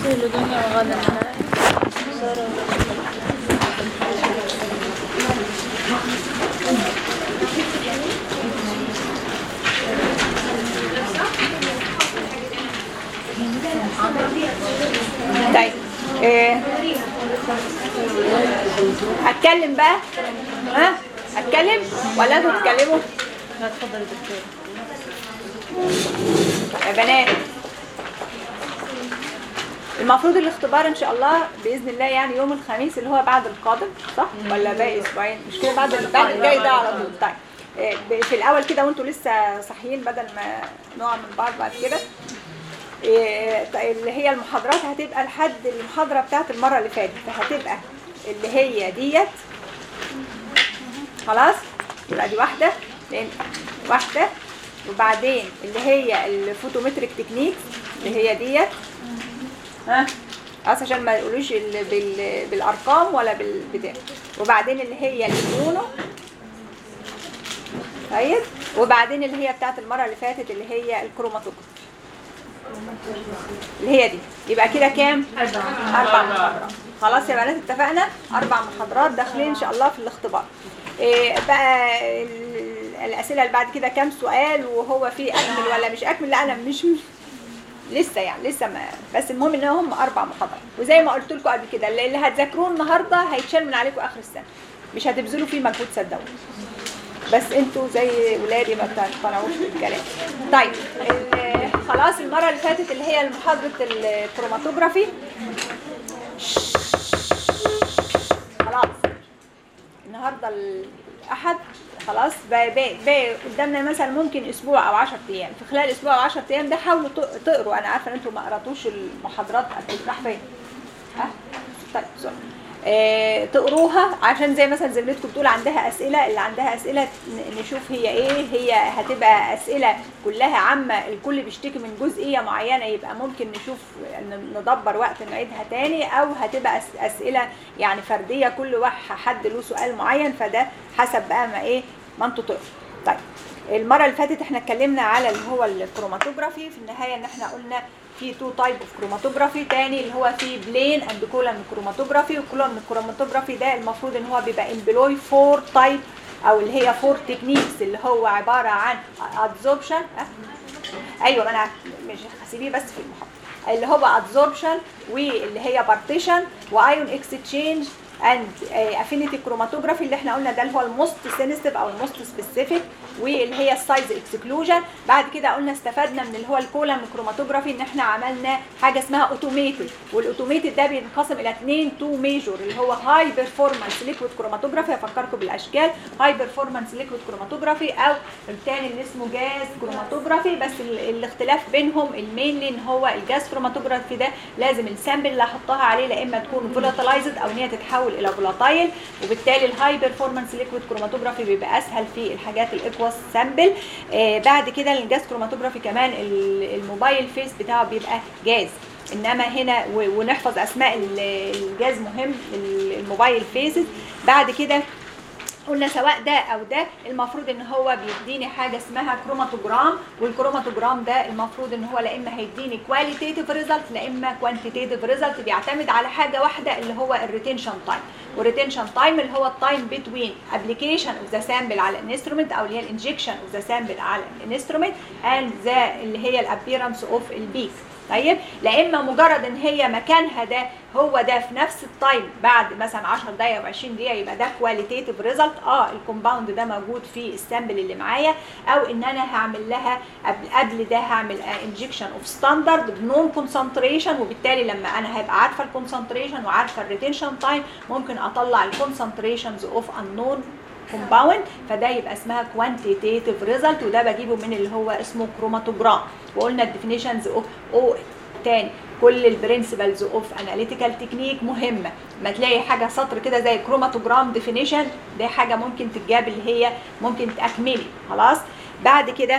سهل دنيا وغدا سارة طيب إيه. هتكلم بقى ها هتكلم ولا انتوا تتكلموا لا تفضل يا دكتور يا بنات المفروض الاختبار ان شاء الله باذن الله يعني يوم الخميس اللي هو بعد القادم صح ولا باقي اسبوعين مش كده بعد بعد الجاي ده على طول طيب إيه، ب- في الاول كده وانتوا لسه صاحيين بدل ما نقع من بعض بعد كده إيه، طيب اللي هي المحاضرات هتبقى لحد المحاضره بتاعت المره اللي فاتت فهتبقى اللي هي ديت خلاص يبقى دي واحده لان واحده وبعدين اللي هي الفوتومتريك تكنيك اللي هي ديت ها بس عشان ما يقولوش ال- بال- بالارقام ولا بالبتاع وبعدين اللي هي المونو طيب وبعدين اللي هي بتاعت المره اللي فاتت اللي هي الكروماتوجراف اللي هي دي يبقى كده كام اربع محاضرات خلاص يا بنات اتفقنا اربع محاضرات داخلين ان شاء الله في الاختبار إيه بقى ال- الاسئله اللي بعد كده كام سؤال وهو في اكمل ولا مش اكمل لا انا مش لسه يعني لسه ما بس المهم ان هم اربع محاضرات وزي ما قلت لكم قبل كده اللي اللي هتذاكروه النهارده هيتشال من عليكم اخر السنه مش هتبذلوا فيه مجهود صدقوني بس انتوا زي ولادي ما بتقتنعوش بالكلام طيب ال- خلاص المره اللي فاتت اللي هي محاضره الكروماتوجرافي خلاص النهارده الاحد خلاص بقى بقى بقى قدامنا مثلا ممكن اسبوع او 10 ايام في خلال اسبوع او 10 ايام ده حاولوا تق- تقروا انا عارفه ان انتوا ما قراتوش المحاضرات راح فين ها طيب سوري آه، تقروها عشان زي مثلا زميلتكم بتقول عندها اسئله اللي عندها اسئله ن- نشوف هي ايه هي هتبقى اسئله كلها عامه الكل بيشتكي من جزئيه معينه يبقى ممكن نشوف ن- ندبر وقت نعيدها تاني او هتبقى أس- اسئله يعني فرديه كل واحد حد له سؤال معين فده حسب بقى ما ايه ما انتوا تقروا طيب المره اللي فاتت احنا اتكلمنا على اللي هو الكروماتوجرافي في النهايه ان احنا قلنا في تو تايب اوف كروماتوجرافي تاني اللي هو في بلين اند كولن كروماتوجرافي والكولن كروماتوجرافي ده المفروض ان هو بيبقى امبلوي فور تايب او اللي هي فور تكنيكس اللي هو عباره عن ادزوربشن ايوه ما انا مش هسيبيه بس في المحاضره اللي هو ادزوربشن واللي هي بارتيشن وايون اكستشينج اند افينيتي كروماتوجرافي اللي احنا قلنا ده اللي هو الموست سينستيف او الموست سبيسيفيك واللي هي السايز اكسكلوجن بعد كده قلنا استفدنا من اللي هو الكولم كروماتوجرافي ان احنا عملنا حاجه اسمها اوتوميتد والاوتوميتد ده بينقسم الى اثنين تو ميجور اللي هو هاي بيرفورمانس ليكويد كروماتوجرافي افكركم بالاشكال هاي بيرفورمانس ليكويد كروماتوجرافي او الثاني اللي اسمه جاز كروماتوجرافي بس ال- الاختلاف بينهم المينلي ان هو الجاز كروماتوجرافي ده لازم السامبل اللي احطها عليه لا اما تكون فولاتلايزد او ان هي تتحول الى فولاتايل وبالتالي الهاي بيرفورمانس ليكويد كروماتوجرافي بيبقى اسهل في الحاجات الاكواس سامبل آه بعد كده الجاز كروماتوجرافي كمان ال- الموبايل فيس بتاعه بيبقى جاز انما هنا و- ونحفظ اسماء ال- الجاز مهم ال- الموبايل فيسز بعد كده قلنا سواء ده او ده المفروض ان هو بيديني حاجه اسمها كروماتوجرام والكروماتوجرام ده المفروض ان هو لا اما هيديني كواليتيتيف ريزلت لا اما كوانتيتيف ريزلت بيعتمد على حاجه واحده اللي هو الريتنشن تايم والريتنشن تايم اللي هو التايم بتوين ابلكيشن اوف ذا سامبل على الانسترومنت او اللي هي الانجكشن اوف ذا سامبل على الانسترومنت اند ذا اللي هي الابيرنس اوف البيك طيب لا اما مجرد ان هي مكانها ده هو ده في نفس التايم بعد مثلا 10 دقائق او 20 دقيقه يبقى ده كواليتيتيف ريزلت اه الكومباوند ده موجود في السامبل اللي معايا او ان انا هعمل لها قبل قبل ده هعمل انجكشن اوف ستاندرد بنون كونسنتريشن وبالتالي لما انا هبقى عارفه الكونسنتريشن وعارفه الريتنشن تايم ممكن اطلع الكونسنتريشنز اوف انون كومباوند فده يبقى اسمها كوانتيتيف ريزلت وده بجيبه من اللي هو اسمه كروماتوجرام وقلنا الديفينيشنز اوف او تاني كل البرنسبلز اوف اناليتيكال تكنيك مهمه ما تلاقي حاجه سطر كده زي كروماتوجرام ديفينيشن دي حاجه ممكن تتجاب اللي هي ممكن تكملي خلاص بعد كده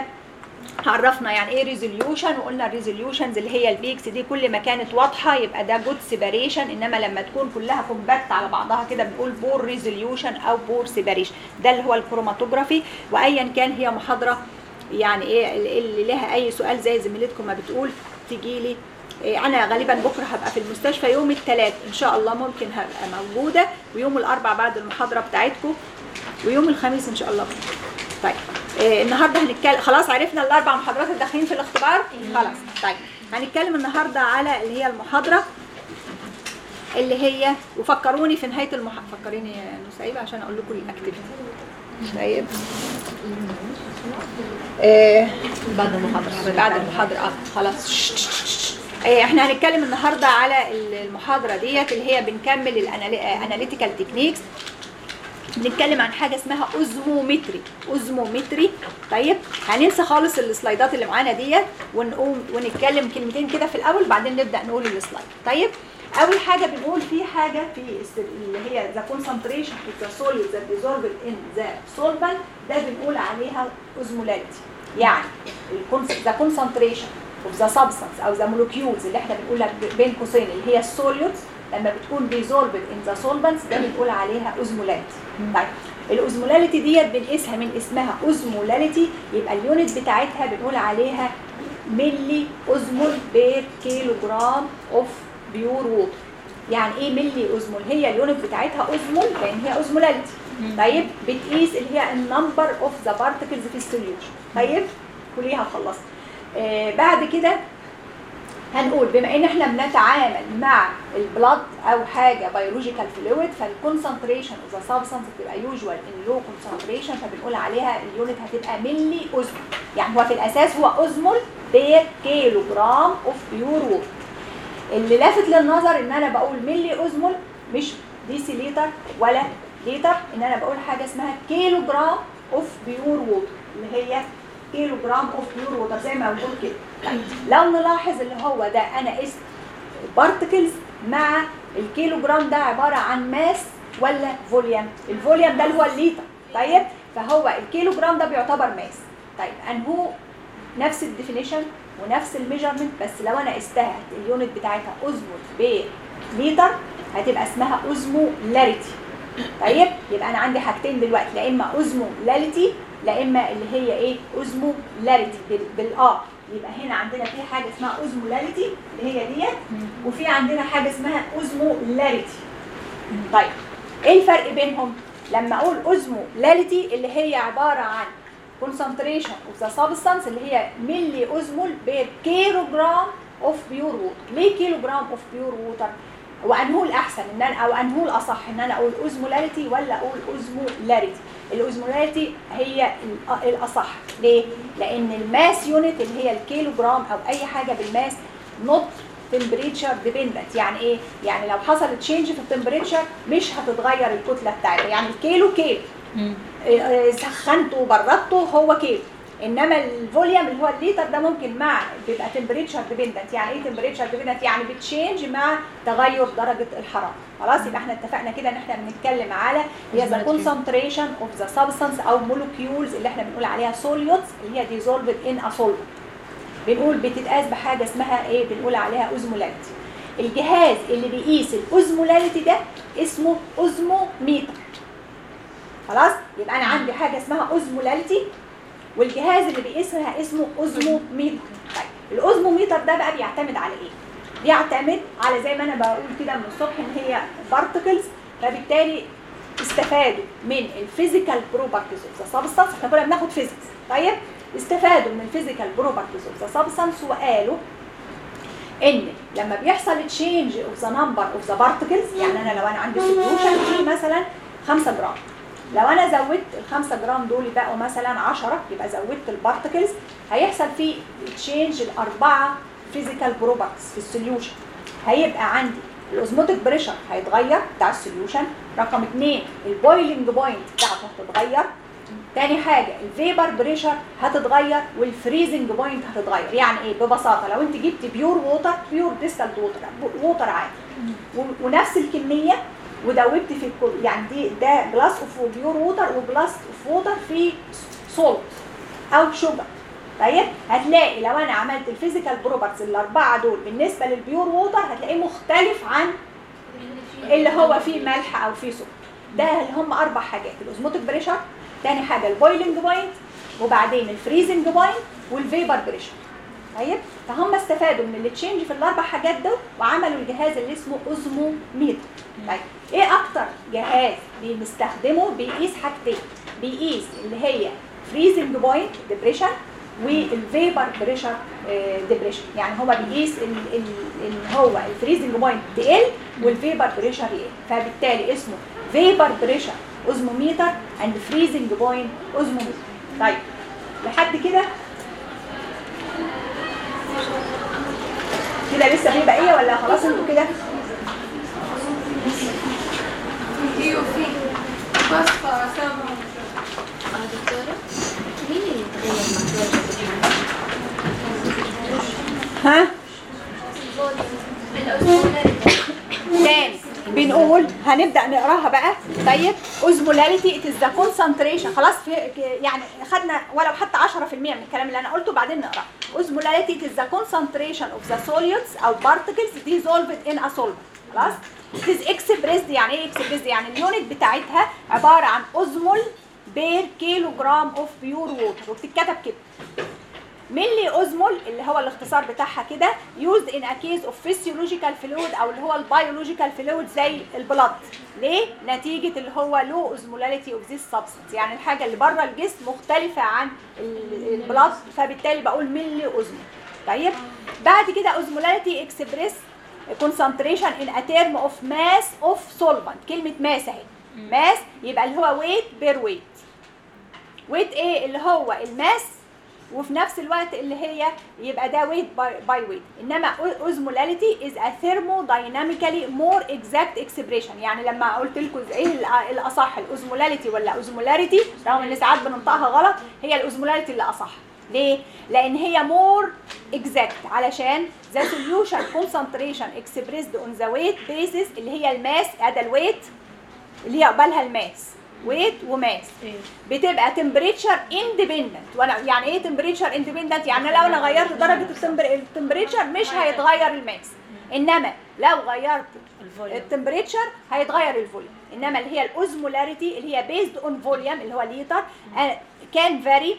عرفنا يعني ايه ريزوليوشن وقلنا الريزوليوشنز اللي هي البيكس دي كل ما كانت واضحه يبقى ده جود سيباريشن انما لما تكون كلها كومباكت على بعضها كده بنقول بور ريزوليوشن او بور سيباريشن ده اللي هو الكروماتوجرافي وايا كان هي محاضره يعني ايه اللي لها اي سؤال زي زميلتكم ما بتقول تجي لي إيه، انا غالبا بكره هبقى في المستشفى يوم الثلاث ان شاء الله ممكن هبقى موجوده ويوم الاربع بعد المحاضره بتاعتكم ويوم الخميس ان شاء الله طيب إيه النهارده هنتكلم خلاص عرفنا الاربع محاضرات اللي داخلين في الاختبار خلاص طيب هنتكلم النهارده على اللي هي المحاضره اللي هي وفكروني في نهايه المحاضره فكريني يا نسيبه عشان اقول لكم الاكتيفيتي طيب إيه بعد المحاضرة بعد المحاضرة اه خلاص إيه، احنا هنتكلم النهارده على المحاضرة ديت اللي هي بنكمل الاناليتيكال تكنيكس بنتكلم عن حاجة اسمها اوزمومتري اوزمومتري طيب هننسى خالص السلايدات اللي معانا ديت ونقوم ونتكلم كلمتين كده في الاول بعدين نبدأ نقول السلايد طيب اول حاجة بنقول في حاجة في الس- اللي هي the concentration of the solid that dissolved in the solvent ده بنقول عليها osmolality يعني the concentration of the substance او the molecules اللي احنا بنقولها ب- بين قوسين اللي هي السوليوتس لما بتكون dissolved in the solvents ده بنقول عليها osmolality طيب الاوزمولاليتي ديت بنقيسها من اسمها اوزمولاليتي يبقى اليونت بتاعتها بنقول عليها ملي اوزمول بير كيلو جرام اوف بيور ووتر يعني ايه ملي اوزمول هي اليونت بتاعتها اوزمول لان هي اوزمولاليتي طيب بتقيس اللي هي النمبر اوف ذا بارتكلز في السوليوشن طيب كليها خلصت آه بعد كده هنقول بما ان احنا بنتعامل مع البلاد او حاجه بيولوجيكال فلويد فالكونسنتريشن اوف ذا سبستانس بتبقى يوجوال ان لو كونسنتريشن فبنقول عليها اليونت هتبقى ملي اوزمول يعني هو في الاساس هو اوزمول بير كيلو جرام اوف بيور ووتر اللي لافت للنظر ان انا بقول ملي اوزمول مش ديسي لتر ولا لتر ان انا بقول حاجه اسمها كيلو جرام اوف بيور ووتر اللي هي كيلو جرام اوف بيور ووتر زي ما بنقول كده طيب، لو نلاحظ اللي هو ده انا قست بارتكلز مع الكيلو جرام ده عباره عن ماس ولا فوليوم الفوليوم ده اللي هو الليتر طيب فهو الكيلو جرام ده بيعتبر ماس طيب انهو نفس الديفينيشن ونفس الميجرمنت بس لو انا قستها اليونت بتاعتها اوزمول بليتر هتبقى اسمها اوزمولاريتي طيب يبقى انا عندي حاجتين دلوقتي لا اما اوزمولاريتي لا اما اللي هي ايه اوزمولاريتي بالار يبقى هنا عندنا في حاجه اسمها اوزمولاريتي اللي هي ديت وفي عندنا حاجه اسمها اوزمولاريتي طيب ايه الفرق بينهم لما اقول اوزمولاريتي اللي هي عباره عن concentration of the substance اللي هي ملي اوزمول بير كيلو جرام اوف بيور ووتر ليه كيلو جرام اوف بيور ووتر وانهو الاحسن ان انا او انهو الاصح ان انا اقول اوزمولاريتي ولا اقول اوزمولاريتي الاوزمولاريتي هي الأ- الاصح ليه لان الماس يونت اللي هي الكيلو جرام او اي حاجه بالماس نوت تمبريتشر ديبندنت يعني ايه يعني لو حصل تشينج في التمبريتشر مش هتتغير الكتله بتاعتها يعني الكيلو كيلو إيه، سخنته وبردته هو كيلو انما الفوليوم اللي هو الليتر ده ممكن مع بيبقى تمبريتشر ديبندنت يعني ايه تمبريتشر ديبندنت يعني بتشينج مع تغير درجه الحراره خلاص يبقى احنا اتفقنا كده ان احنا بنتكلم على هي ذا كونسنتريشن اوف ذا سبستانس او مولكيولز اللي احنا بنقول عليها سوليوتس اللي هي ديزولفد ان ا solvent بنقول بتتقاس بحاجه اسمها ايه بنقول عليها اوزمولاريتي الجهاز اللي بيقيس الاوزمولاريتي ده اسمه اوزموميتر خلاص يبقى انا عندي حاجه اسمها اوزمولاريتي والجهاز اللي بيقيسها اسمه اوزموميتر طيب الاوزموميتر ده بقى بيعتمد على ايه بيعتمد على زي ما انا بقول كده من الصبح ان هي بارتكلز فبالتالي استفادوا من الفيزيكال بروبرتيز اوف ذا سبستانس احنا كنا بناخد فيزيكس طيب استفادوا من الفيزيكال بروبرتيز اوف ذا سبستانس وقالوا ان لما بيحصل تشينج اوف ذا نمبر اوف ذا بارتكلز يعني انا لو انا عندي سوليوشن فيه مثلا 5 جرام لو انا زودت ال 5 جرام دول بقوا مثلا 10 يبقى زودت البارتكلز هيحصل فيه تشينج الاربعه فيزيكال بروبرتيز في السوليوشن هيبقى عندي الاوزموتيك بريشر هيتغير بتاع السوليوشن رقم اثنين البويلنج بوينت بتاعته هتتغير تاني حاجة الفيبر بريشر هتتغير والفريزنج بوينت هتتغير يعني ايه ببساطة لو انت جبت بيور ووتر بيور ديستلد ووتر ووتر عادي و- ونفس الكمية ودوبت في الكل يعني دي ده جلاس اوف بيور ووتر وجلاس اوف ووتر في سولت او شوجر طيب هتلاقي لو انا عملت الفيزيكال بروبرتيز الاربعه دول بالنسبه للبيور ووتر هتلاقيه مختلف عن اللي هو فيه ملح او فيه سكر ده اللي هم اربع حاجات الاوزموتيك بريشر تاني حاجه البويلنج بوينت وبعدين الفريزنج بوينت والفيبر بريشر طيب فهم استفادوا من التشينج في الاربع حاجات دول وعملوا الجهاز اللي اسمه اوزموميتر طيب ايه اكتر جهاز بنستخدمه بيقيس حاجتين بيقيس اللي هي فريزنج بوينت ديبريشن والفيبر بريشر ديبريشن يعني هو بيقيس ال- ال- ان هو الفريزنج بوينت تقل والفيبر بريشر يقل فبالتالي اسمه فيبر بريشر اوزموميتر اند فريزنج بوينت اوزموميتر طيب لحد كده كده لسه في بقيه ولا خلاص انتوا كده ايوه في بس سامع اه دكتورة مين اللي يتغير مع درجة ها الأسبوع تاني بنقول هنبدا نقراها بقى طيب اوزمولاريتي ات ذا كونسنتريشن خلاص في يعني خدنا ولو حتى 10% من الكلام اللي انا قلته بعدين نقرا اوزمولاريتي ات ذا كونسنتريشن اوف ذا سوليوتس او بارتكلز dissolved in a solvent خلاص it is expressed يعني ايه expressed يعني اليونت بتاعتها عباره عن اوزمول بير كيلو جرام اوف بيور ووتر وبتتكتب كده ملي اوزمول اللي هو الاختصار بتاعها كده used in a case of physiological fluid او اللي هو البيولوجيكال فلويد زي البلد ليه نتيجه اللي هو low osmolality of this substance يعني الحاجه اللي بره الجسم مختلفه عن ال- البلد فبالتالي بقول ملي اوزمول طيب بعد كده osmolality express concentration in a term of mass of solvent كلمه ماس اهي ماس يبقى اللي هو weight per weight ويت ايه اللي هو الماس وفي نفس الوقت اللي هي يبقى ده ويت باي ويت انما اوزمولاليتي از ا ثيرمودايناميكالي مور اكزاكت اكسبريشن يعني لما قلت لكم ايه الأ- الاصح الاوزمولاليتي ولا اوزمولاريتي رغم ان ساعات بننطقها غلط هي الاوزمولاليتي اللي اصح ليه؟ لان هي مور اكزاكت علشان ذا سوليوشن كونسنتريشن اكسبريسد اون ذا ويت بيسز اللي هي الماس ادي الويت اللي هي قبلها الماس ويت وماس بتبقى تمبريتشر اندبندنت وانا يعني ايه تمبريتشر اندبندنت يعني لو انا غيرت درجه التمبريتشر مش هيتغير الماس انما لو غيرت الفوليوم التمبريتشر هيتغير الفوليوم انما اللي هي الاوزمولاريتي اللي هي بيزد اون فوليوم اللي هو ليتر كان فاري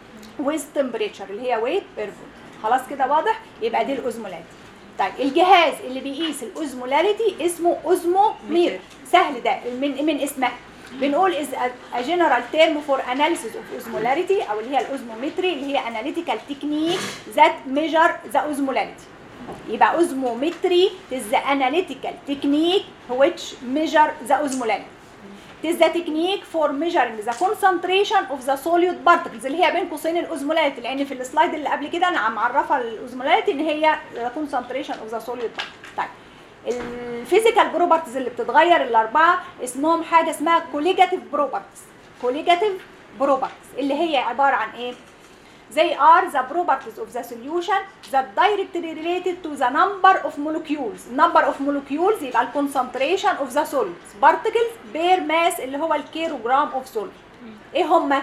ويز تمبريتشر اللي هي ويت بير فوليوم خلاص كده واضح يبقى دي الاوزمولاريتي طيب الجهاز اللي بيقيس الاوزمولاريتي اسمه اوزموميتر سهل ده من من اسمها بنقول is a, a general term for analysis of osmolarity او اللي هي الاوزمومتري اللي هي analytical technique that measure the osmolarity يبقى اوزمومتري is the analytical technique which measure the osmolarity It is the technique for measuring the concentration of the solid particles اللي هي بين قوسين الاوزمولاريتي لان في السلايد اللي قبل كده انا معرفه الاوزمولاريتي ان هي the concentration of the solid particles طيب الفيزيكال بروبرتيز اللي بتتغير الاربعه اسمهم حاجه اسمها كوليجاتيف بروبرتيز كوليجاتيف بروبرتيز اللي هي عباره عن ايه They are the properties of the solution that directly related to the number of molecules. Number of molecules يبقى ال concentration of the solids. Particles per mass اللي هو الكيلوجرام of solid. ايه هما؟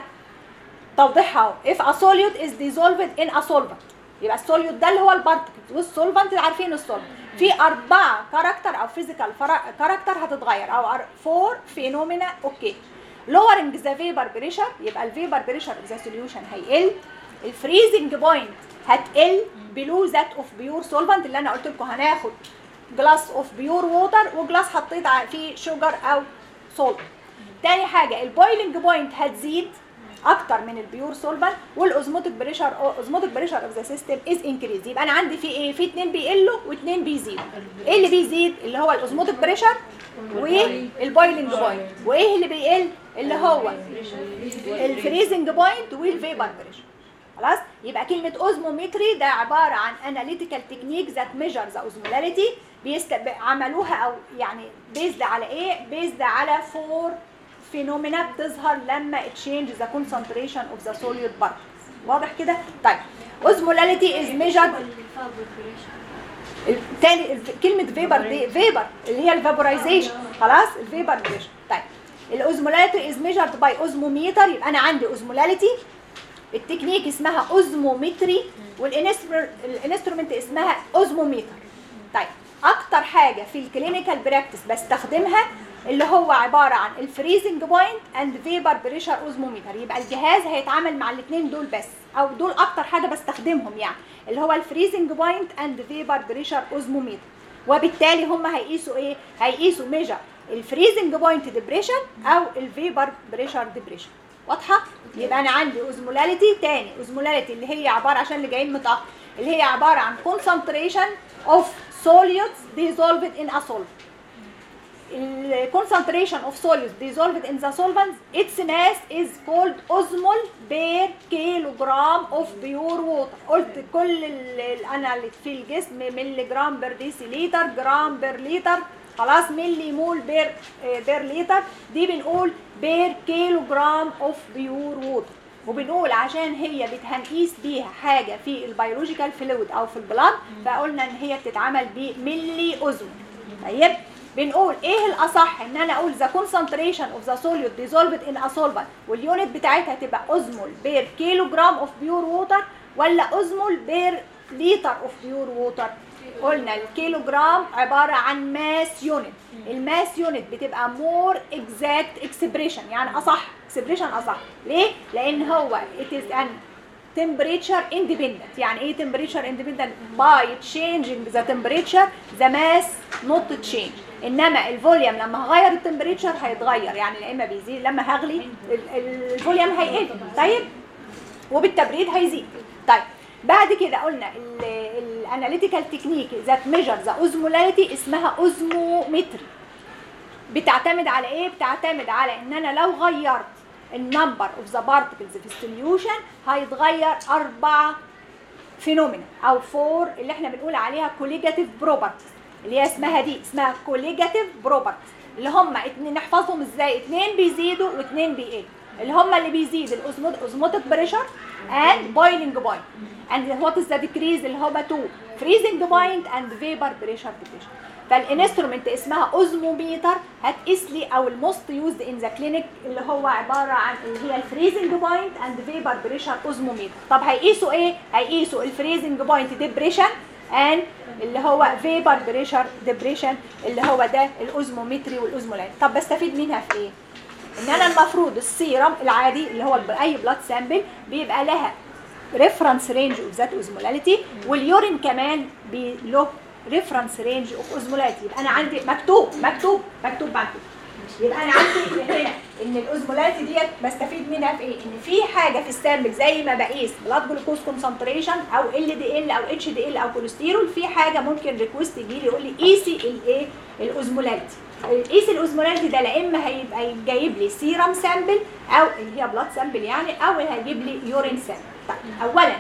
توضيحها اهو. If a solid is dissolved in a solvent. يبقى السوليود ده اللي هو البارتكلز والسولفنت عارفين السولفنت في اربعه كاركتر او فيزيكال كاركتر هتتغير او فور فينومينا اوكي lowering the vapor pressure يبقى الفيبر بريشر اوف ذا سوليوشن هيقل الفريزنج بوينت هتقل below that of pure solvent اللي انا قلت لكم هناخد جلاس اوف بيور ووتر وجلاس حطيت ع- فيه شوجر او سولت تاني حاجه البويلنج بوينت هتزيد اكتر من البيور سولفنت والاوزموتيك بريشر اوزموتيك بريشر اوف ذا سيستم از انكريز يبقى انا عندي في ايه في اتنين بيقلوا واتنين بيزيدوا ايه اللي بيزيد اللي هو الاوزموتيك بريشر والبويلنج بوينت وايه اللي بيقل اللي هو الفريزنج بوينت والفيبر بريشر خلاص يبقى كلمه اوزمومتري ده عباره عن اناليتيكال تكنيك ذات ميجر ذا اوزمولاريتي بيست... عملوها او يعني بيزد على ايه بيزد على فور فينومينا بتظهر لما تشينج ذا كونسنتريشن اوف ذا سوليد بارتكلز واضح كده طيب اوزمولاريتي از ميجرد تاني الف- كلمه فيبر دي فيبر اللي هي الفابورايزيشن خلاص الفيبر بريشر طيب الاوزمولاريتي از ميجرد باي اوزموميتر يبقى انا عندي اوزمولاريتي التكنيك اسمها اوزمومتري والانسترومنت اسمها اوزموميتر طيب اكتر حاجه في الكلينيكال براكتس بستخدمها اللي هو عباره عن الفريزنج بوينت اند فيبر بريشر اوزموميتر يبقى الجهاز هيتعامل مع الاثنين دول بس او دول اكتر حاجه بستخدمهم يعني اللي هو الفريزنج بوينت اند فيبر بريشر اوزموميتر وبالتالي هم هيقيسوا ايه هيقيسوا ميجر الفريزنج بوينت ديبريشن او الفيبر بريشر ديبريشن واضحه يبقى انا عندي اوزمولاليتي تاني اوزمولاليتي اللي هي عباره عشان اللي جايين متاخر اللي هي عباره عن concentration of solutes dissolved in a solvent ال concentration of solutes dissolved in the solvents its mass is called osmol per kilogram of pure water قلت كل ال- ال- انا اللي في الجسم ملي جرام بر ديسيليتر جرام بر لتر خلاص ملي مول بير بير لتر دي بنقول بير كيلو جرام اوف بيور ووتر وبنقول عشان هي بتهنقيس بيها حاجه في البيولوجيكال فلويد او في البلاد فقلنا ان هي بتتعمل بملي اوزمول طيب بنقول ايه الاصح ان انا اقول ذا concentration اوف ذا solute dissolved in a solvent واليونت بتاعتها تبقى اوزمول بير كيلو جرام اوف بيور ووتر ولا اوزمول بير لتر اوف بيور ووتر قلنا الكيلو جرام عباره عن ماس يونت الماس يونت بتبقى مور اكزاكت اكسبريشن يعني اصح اكسبريشن اصح ليه لان هو it is an temperature independent يعني ايه temperature independent by changing the temperature the mass not change انما الفوليوم لما هغير التمبريتشر هيتغير يعني يا اما بيزيد لما هغلي ال- ال- الفوليوم هيقل طيب وبالتبريد هيزيد طيب بعد كده قلنا الاناليتيكال تكنيك ذات ميجر ذا اوزمولاريتي اسمها اوزمومتري بتعتمد على ايه بتعتمد على ان انا لو غيرت النمبر اوف ذا بارتكلز في السوليوشن هيتغير اربع فينومينا او فور اللي احنا بنقول عليها كوليجاتيف بروبرتيز اللي هي اسمها دي اسمها كوليجاتيف بروبرتيز اللي هم اتنين نحفظهم ازاي اتنين بيزيدوا واتنين بيقلوا اللي هم اللي بيزيد الاوزموتيك بريشر and boiling point and what is the decrease اللي هما 2 freezing point and vapor pressure depression فالانسترومنت اسمها اوزموميتر هتقيس لي او الموست يوزد ان ذا كلينيك اللي هو عباره عن اللي هي الفريزنج بوينت اند فيبر بريشر اوزموميتر طب هيقيسوا ايه هيقيسوا الفريزنج بوينت ديبريشن اند اللي هو فيبر بريشر ديبريشن اللي هو ده الاوزمومتري والاوزمولات طب بستفيد منها في ايه ان انا المفروض السيرم العادي اللي هو اي بلاد سامبل بيبقى لها ريفرنس رينج اوف ذات اوزمولاليتي واليورين كمان بي- له ريفرنس رينج اوف اوزمولاليتي يبقى انا عندي مكتوب مكتوب مكتوب مكتوب يبقى انا عندي هنا ان الاوزمولاليتي ديت بستفيد منها في ايه؟ ان في حاجه في السامبل زي ما بقيس بلاد جلوكوز كونسنتريشن او ال دي ال او اتش دي ال او كوليسترول في حاجه ممكن ريكوست يجي لي يقول لي قيسي الايه؟ الاوزمولاليتي قيس الاوزمولاليتي ده لا اما هيبقى جايب لي سيرم سامبل او اللي هي بلاد سامبل يعني او هيجيب لي يورين سامبل طيب اولا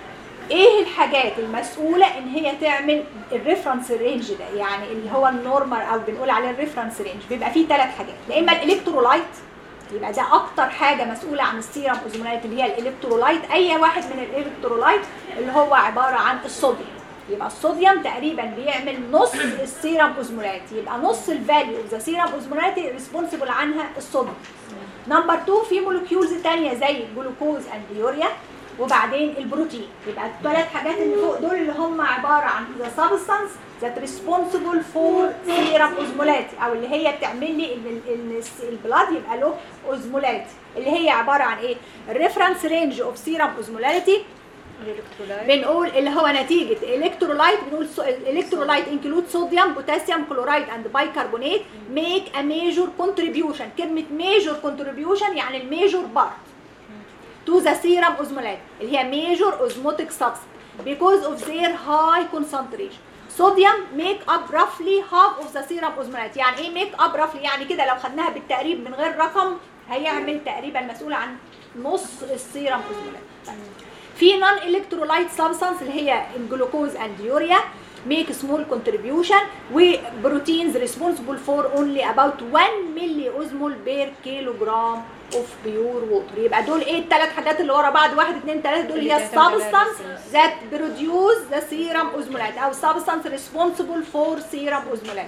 ايه الحاجات المسؤوله ان هي تعمل الريفرنس رينج ده يعني اللي هو النورمال او بنقول عليه الريفرنس رينج بيبقى فيه ثلاث حاجات يا اما الالكترولايت يبقى ده اكتر حاجه مسؤوله عن السيرم اوزمولايت اللي هي الالكترولايت اي واحد من الالكترولايت اللي هو عباره عن الصوديوم يبقى الصوديوم تقريبا بيعمل نص السيرم اوزمولايت يبقى نص الفاليو اوف ذا سيرم اوزمولايت ريسبونسبل عنها الصوديوم نمبر 2 في مولكيولز تانية زي الجلوكوز اند يوريا وبعدين البروتين يبقى الثلاث حاجات اللي فوق دول اللي هم عباره عن ذا سبستانس ذات ريسبونسبل فور سيرم اوزمولاتي او اللي هي بتعمل لي ان ال- ان الس- البلاد يبقى له اوزمولاتي اللي هي عباره عن ايه الريفرنس رينج اوف سيرم اوزمولاريتي بنقول اللي هو نتيجه الكترولايت بنقول الكترولايت انكلود صوديوم بوتاسيوم كلورايد اند بايكربونات ميك ا ميجور كونتريبيوشن كلمه ميجور كونتريبيوشن يعني الميجور بارت to the serum osmolality اللي هي major osmotic substance because of their high concentration sodium make up roughly half of the serum osmolality يعني ايه make up roughly يعني كده لو خدناها بالتقريب من غير رقم هيعمل تقريبا مسؤول عن نص السيرم osmolality في نون الكترولايت سبستانس اللي هي الجلوكوز اند يوريا make small contribution وبروتينز responsible for only about 1 ملي اوزمول بير كيلو جرام اوف بيور ووتر يبقى دول ايه الثلاث حاجات اللي ورا بعض واحد اثنين ثلاثه دول هي السبستانس ذات بروديوس ذا سيرم اوزمولات او سبستانس ريسبونسبل فور سيرم اوزمولات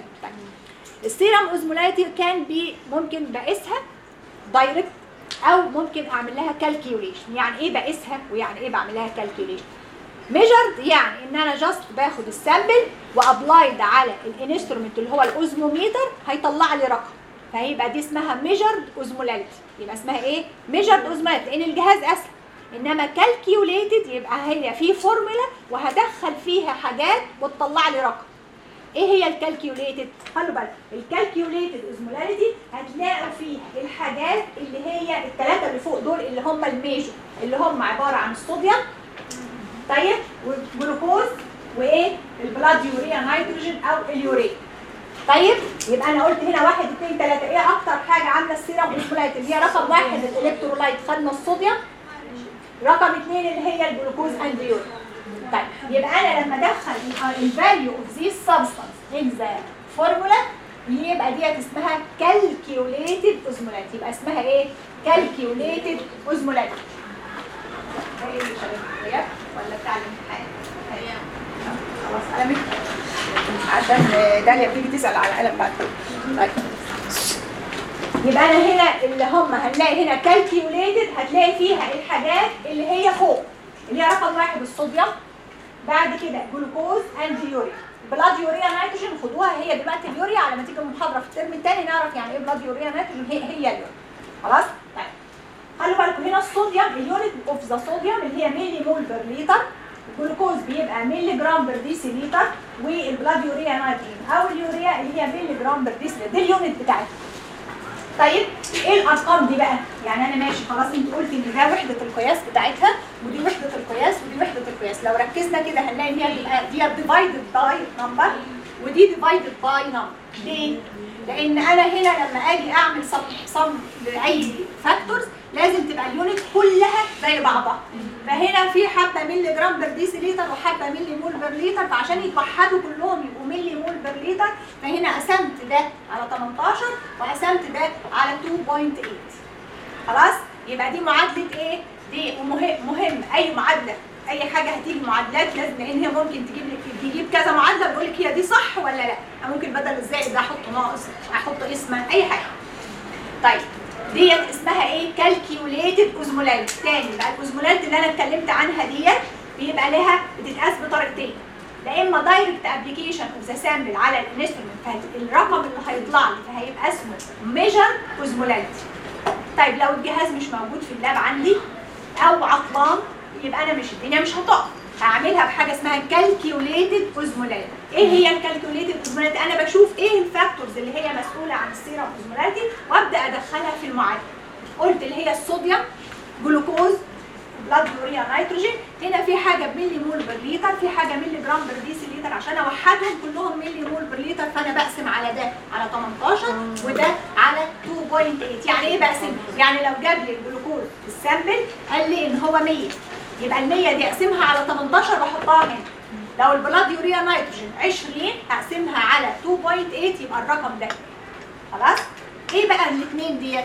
السيرم اوزمولاتي كان بي ممكن بقيسها دايركت او ممكن اعمل لها كالكيوليشن يعني ايه بقيسها ويعني ايه بعمل لها كالكيوليشن ميجرد يعني ان انا جاست باخد السامبل وابلايد على الانسترومنت اللي هو الاوزموميتر هيطلع لي رقم فهيبقى دي اسمها ميجرد اوزمولاليتي يبقى اسمها ايه ميجرد اوزمولاليتي لان الجهاز اسهل انما كالكيوليتد يبقى هي في فورمولا وهدخل فيها حاجات وتطلع لي رقم ايه هي الكالكيوليتد خلوا بالك الكالكيوليتد اوزمولاريتي هتلاقوا فيها الحاجات اللي هي الثلاثه اللي فوق دول اللي هم الميجور اللي هم عباره عن الصوديوم طيب والجلوكوز وايه البلاد يوريا نيتروجين او اليوريا طيب يبقى انا قلت هنا واحد اثنين ثلاثه ايه اكتر حاجه عامله السيرم اوزمولايت اللي هي رقم واحد الالكترولايت خدنا الصوديوم رقم اثنين اللي هي الجلوكوز اند يوريا طيب يبقى انا لما ادخل الفاليو اوف ذيس سبستانس ان ذا فورمولا يبقى ديت اسمها كالكيوليتد اوزمولات يبقى اسمها ايه كالكيوليتد اوزمولات ايه اللي شغال غياب ولا بتاع الامتحان خلاص قلمك عشان داليا بتيجي تسال على القلم بعد كده. طيب يبقى انا هنا اللي هم هنلاقي هنا كالكيوليتد هتلاقي فيها الحاجات اللي هي فوق اللي هي رقم واحد الصوديوم بعد كده جلوكوز اند يوريا بلاد يوريا نيتروجين خدوها هي دلوقتي اليوريا على ما تيجي المحاضره في الترم الثاني نعرف يعني ايه بلاد يوريا نيتروجين هي هي اليوريا خلاص طيب خلوا بالكم هنا الصوديوم اليونت اوف ذا صوديوم اللي هي ملي مول بير لتر الجلوكوز بيبقى ملي جرام بير ديسي لتر والبلاد يوريا نيتروجين او اليوريا اللي هي ملي جرام بير ديسي لتر دي اليونت بتاعتها طيب ايه الارقام دي بقى يعني انا ماشي خلاص انت قلت ان ده وحده القياس بتاعتها ودي وحده القياس ودي وحده القياس لو ركزنا كده هنلاقي ان هي تبقى دي ديفايدد باي نمبر ودي ديفايدد باي نمبر ليه لان انا هنا لما اجي اعمل صم صم لاي فاكتورز لازم تبقى اليونت كلها زي بعضها فهنا في حبه ملي جرام بر ديسي لتر وحبه ملي مول بر لتر فعشان يتوحدوا كلهم يبقوا ملي مول بر لتر فهنا قسمت ده على 18 وقسمت ده على 2.8 خلاص يبقى دي معادله ايه دي ومهم مهم اي معادله اي حاجه هتيجي معادلات لازم لان هي ممكن تجيب لك تجيب كذا معادله بيقول لك هي دي صح ولا لا ممكن بدل الزائد ده احط ناقص احط اسم اي حاجه طيب ديت اسمها ايه كالكيوليتد اوزمولات تاني بقى الاوزمولات اللي انا اتكلمت عنها ديت بيبقى لها بتتقاس بطريقتين لا اما دايركت ابلكيشن اوف ذا سامبل على الانسترومنت الرقم اللي هيطلع لي فهيبقى اسمه ميجر اوزمولات طيب لو الجهاز مش موجود في اللاب عندي او عطلان يبقى انا مش الدنيا مش هتقف هعملها بحاجه اسمها كالكيوليتد اوزمولات ايه هي الكالكيوليتد اوزمولات انا بشوف ايه الفاكتورز اللي هي مسؤوله عن السيرم اوزمولاتي وابدا ادخلها في المعادله قلت اللي هي الصوديوم جلوكوز بلاد يوريا نيتروجين هنا في حاجه بملي مول بر لتر في حاجه ملي جرام بر ديسي لتر عشان اوحدهم كلهم ملي مول بر لتر فانا بقسم على ده على 18 وده على 2.8 يعني ايه بقسم يعني لو جاب لي الجلوكوز في السامبل قال لي ان هو 100 يبقى ال 100 دي اقسمها على 18 واحطها هنا لو البلاد يوريا نيتروجين 20 هقسمها على 2.8 يبقى الرقم ده خلاص ايه بقى الاثنين ديت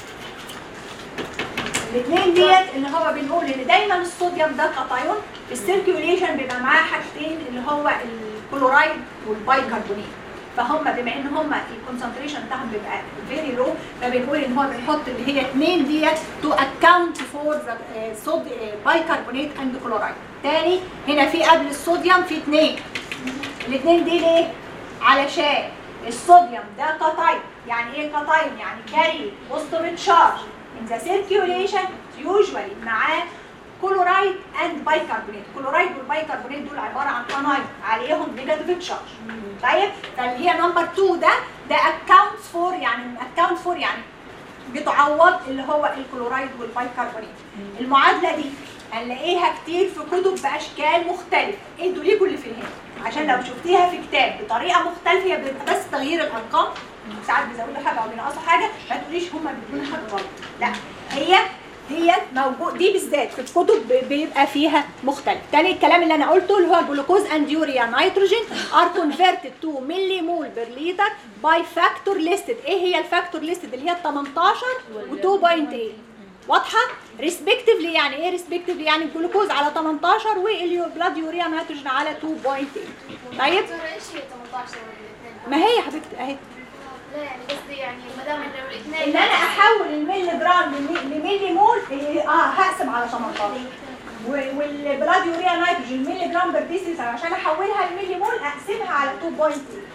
الاثنين ديت اللي هو بنقول ان دايما الصوديوم ده كاتايون السيركيوليشن بيبقى معاه حاجتين اللي هو الكلورايد والبايكربونات فهم بما ان هم الكونسنتريشن بتاعهم بيبقى فيري لو فبنقول ان هو بنحط اللي هي اثنين ديت تو اكاونت فور ذا بايكربونات اند كلورايد تاني هنا في قبل الصوديوم في اثنين الاثنين دي ليه؟ علشان الصوديوم ده كاتايون يعني ايه كاتايون؟ يعني كاري بوزيتيف تشارج in the circulation usually معاه كلورايد اند بايكربونات الكلورايد والبايكربونات دول عباره عن انايون عليهم نيجاتيف تشارج طيب فاللي هي نمبر 2 ده ده اكونتس فور يعني اكونت فور يعني بتعوض اللي هو الكلورايد والبايكربونات المعادله دي هنلاقيها كتير في كتب باشكال مختلفه انتوا ليكوا اللي في الهند عشان لو شفتيها في كتاب بطريقه مختلفه هي بيبقى بس تغيير الارقام ساعات بيزودوا حاجه او بينقصوا حاجه ما تقوليش هم بيدونا حاجه غلط لا هي ديت موجود دي بالذات في الكتب ب- بيبقى فيها مختلف تاني الكلام اللي انا قلته اللي هو جلوكوز اند يوريا نيتروجين ار كونفرتد تو ملي مول بير لتر باي فاكتور ليستد ايه هي الفاكتور ليستد اللي هي 18 و2.8 واضحه ريسبكتيفلي يعني ايه ريسبكتيفلي يعني الجلوكوز على 18 والبلاد يوريا نيتروجين على 2.8 طيب دكتورة ايش هي 18 ولا الاثنين؟ ما هي يا حبيبتي اهي لا يعني قصدي يعني ما دام انه الاثنين ان انا احول الملي جرام لمي- لملي مول إيه، اه هقسم على 18 و- والبلاد يوريا نيتروجين ملي جرام بر ديسيلتر عشان احولها لملي مول اقسمها على 2.2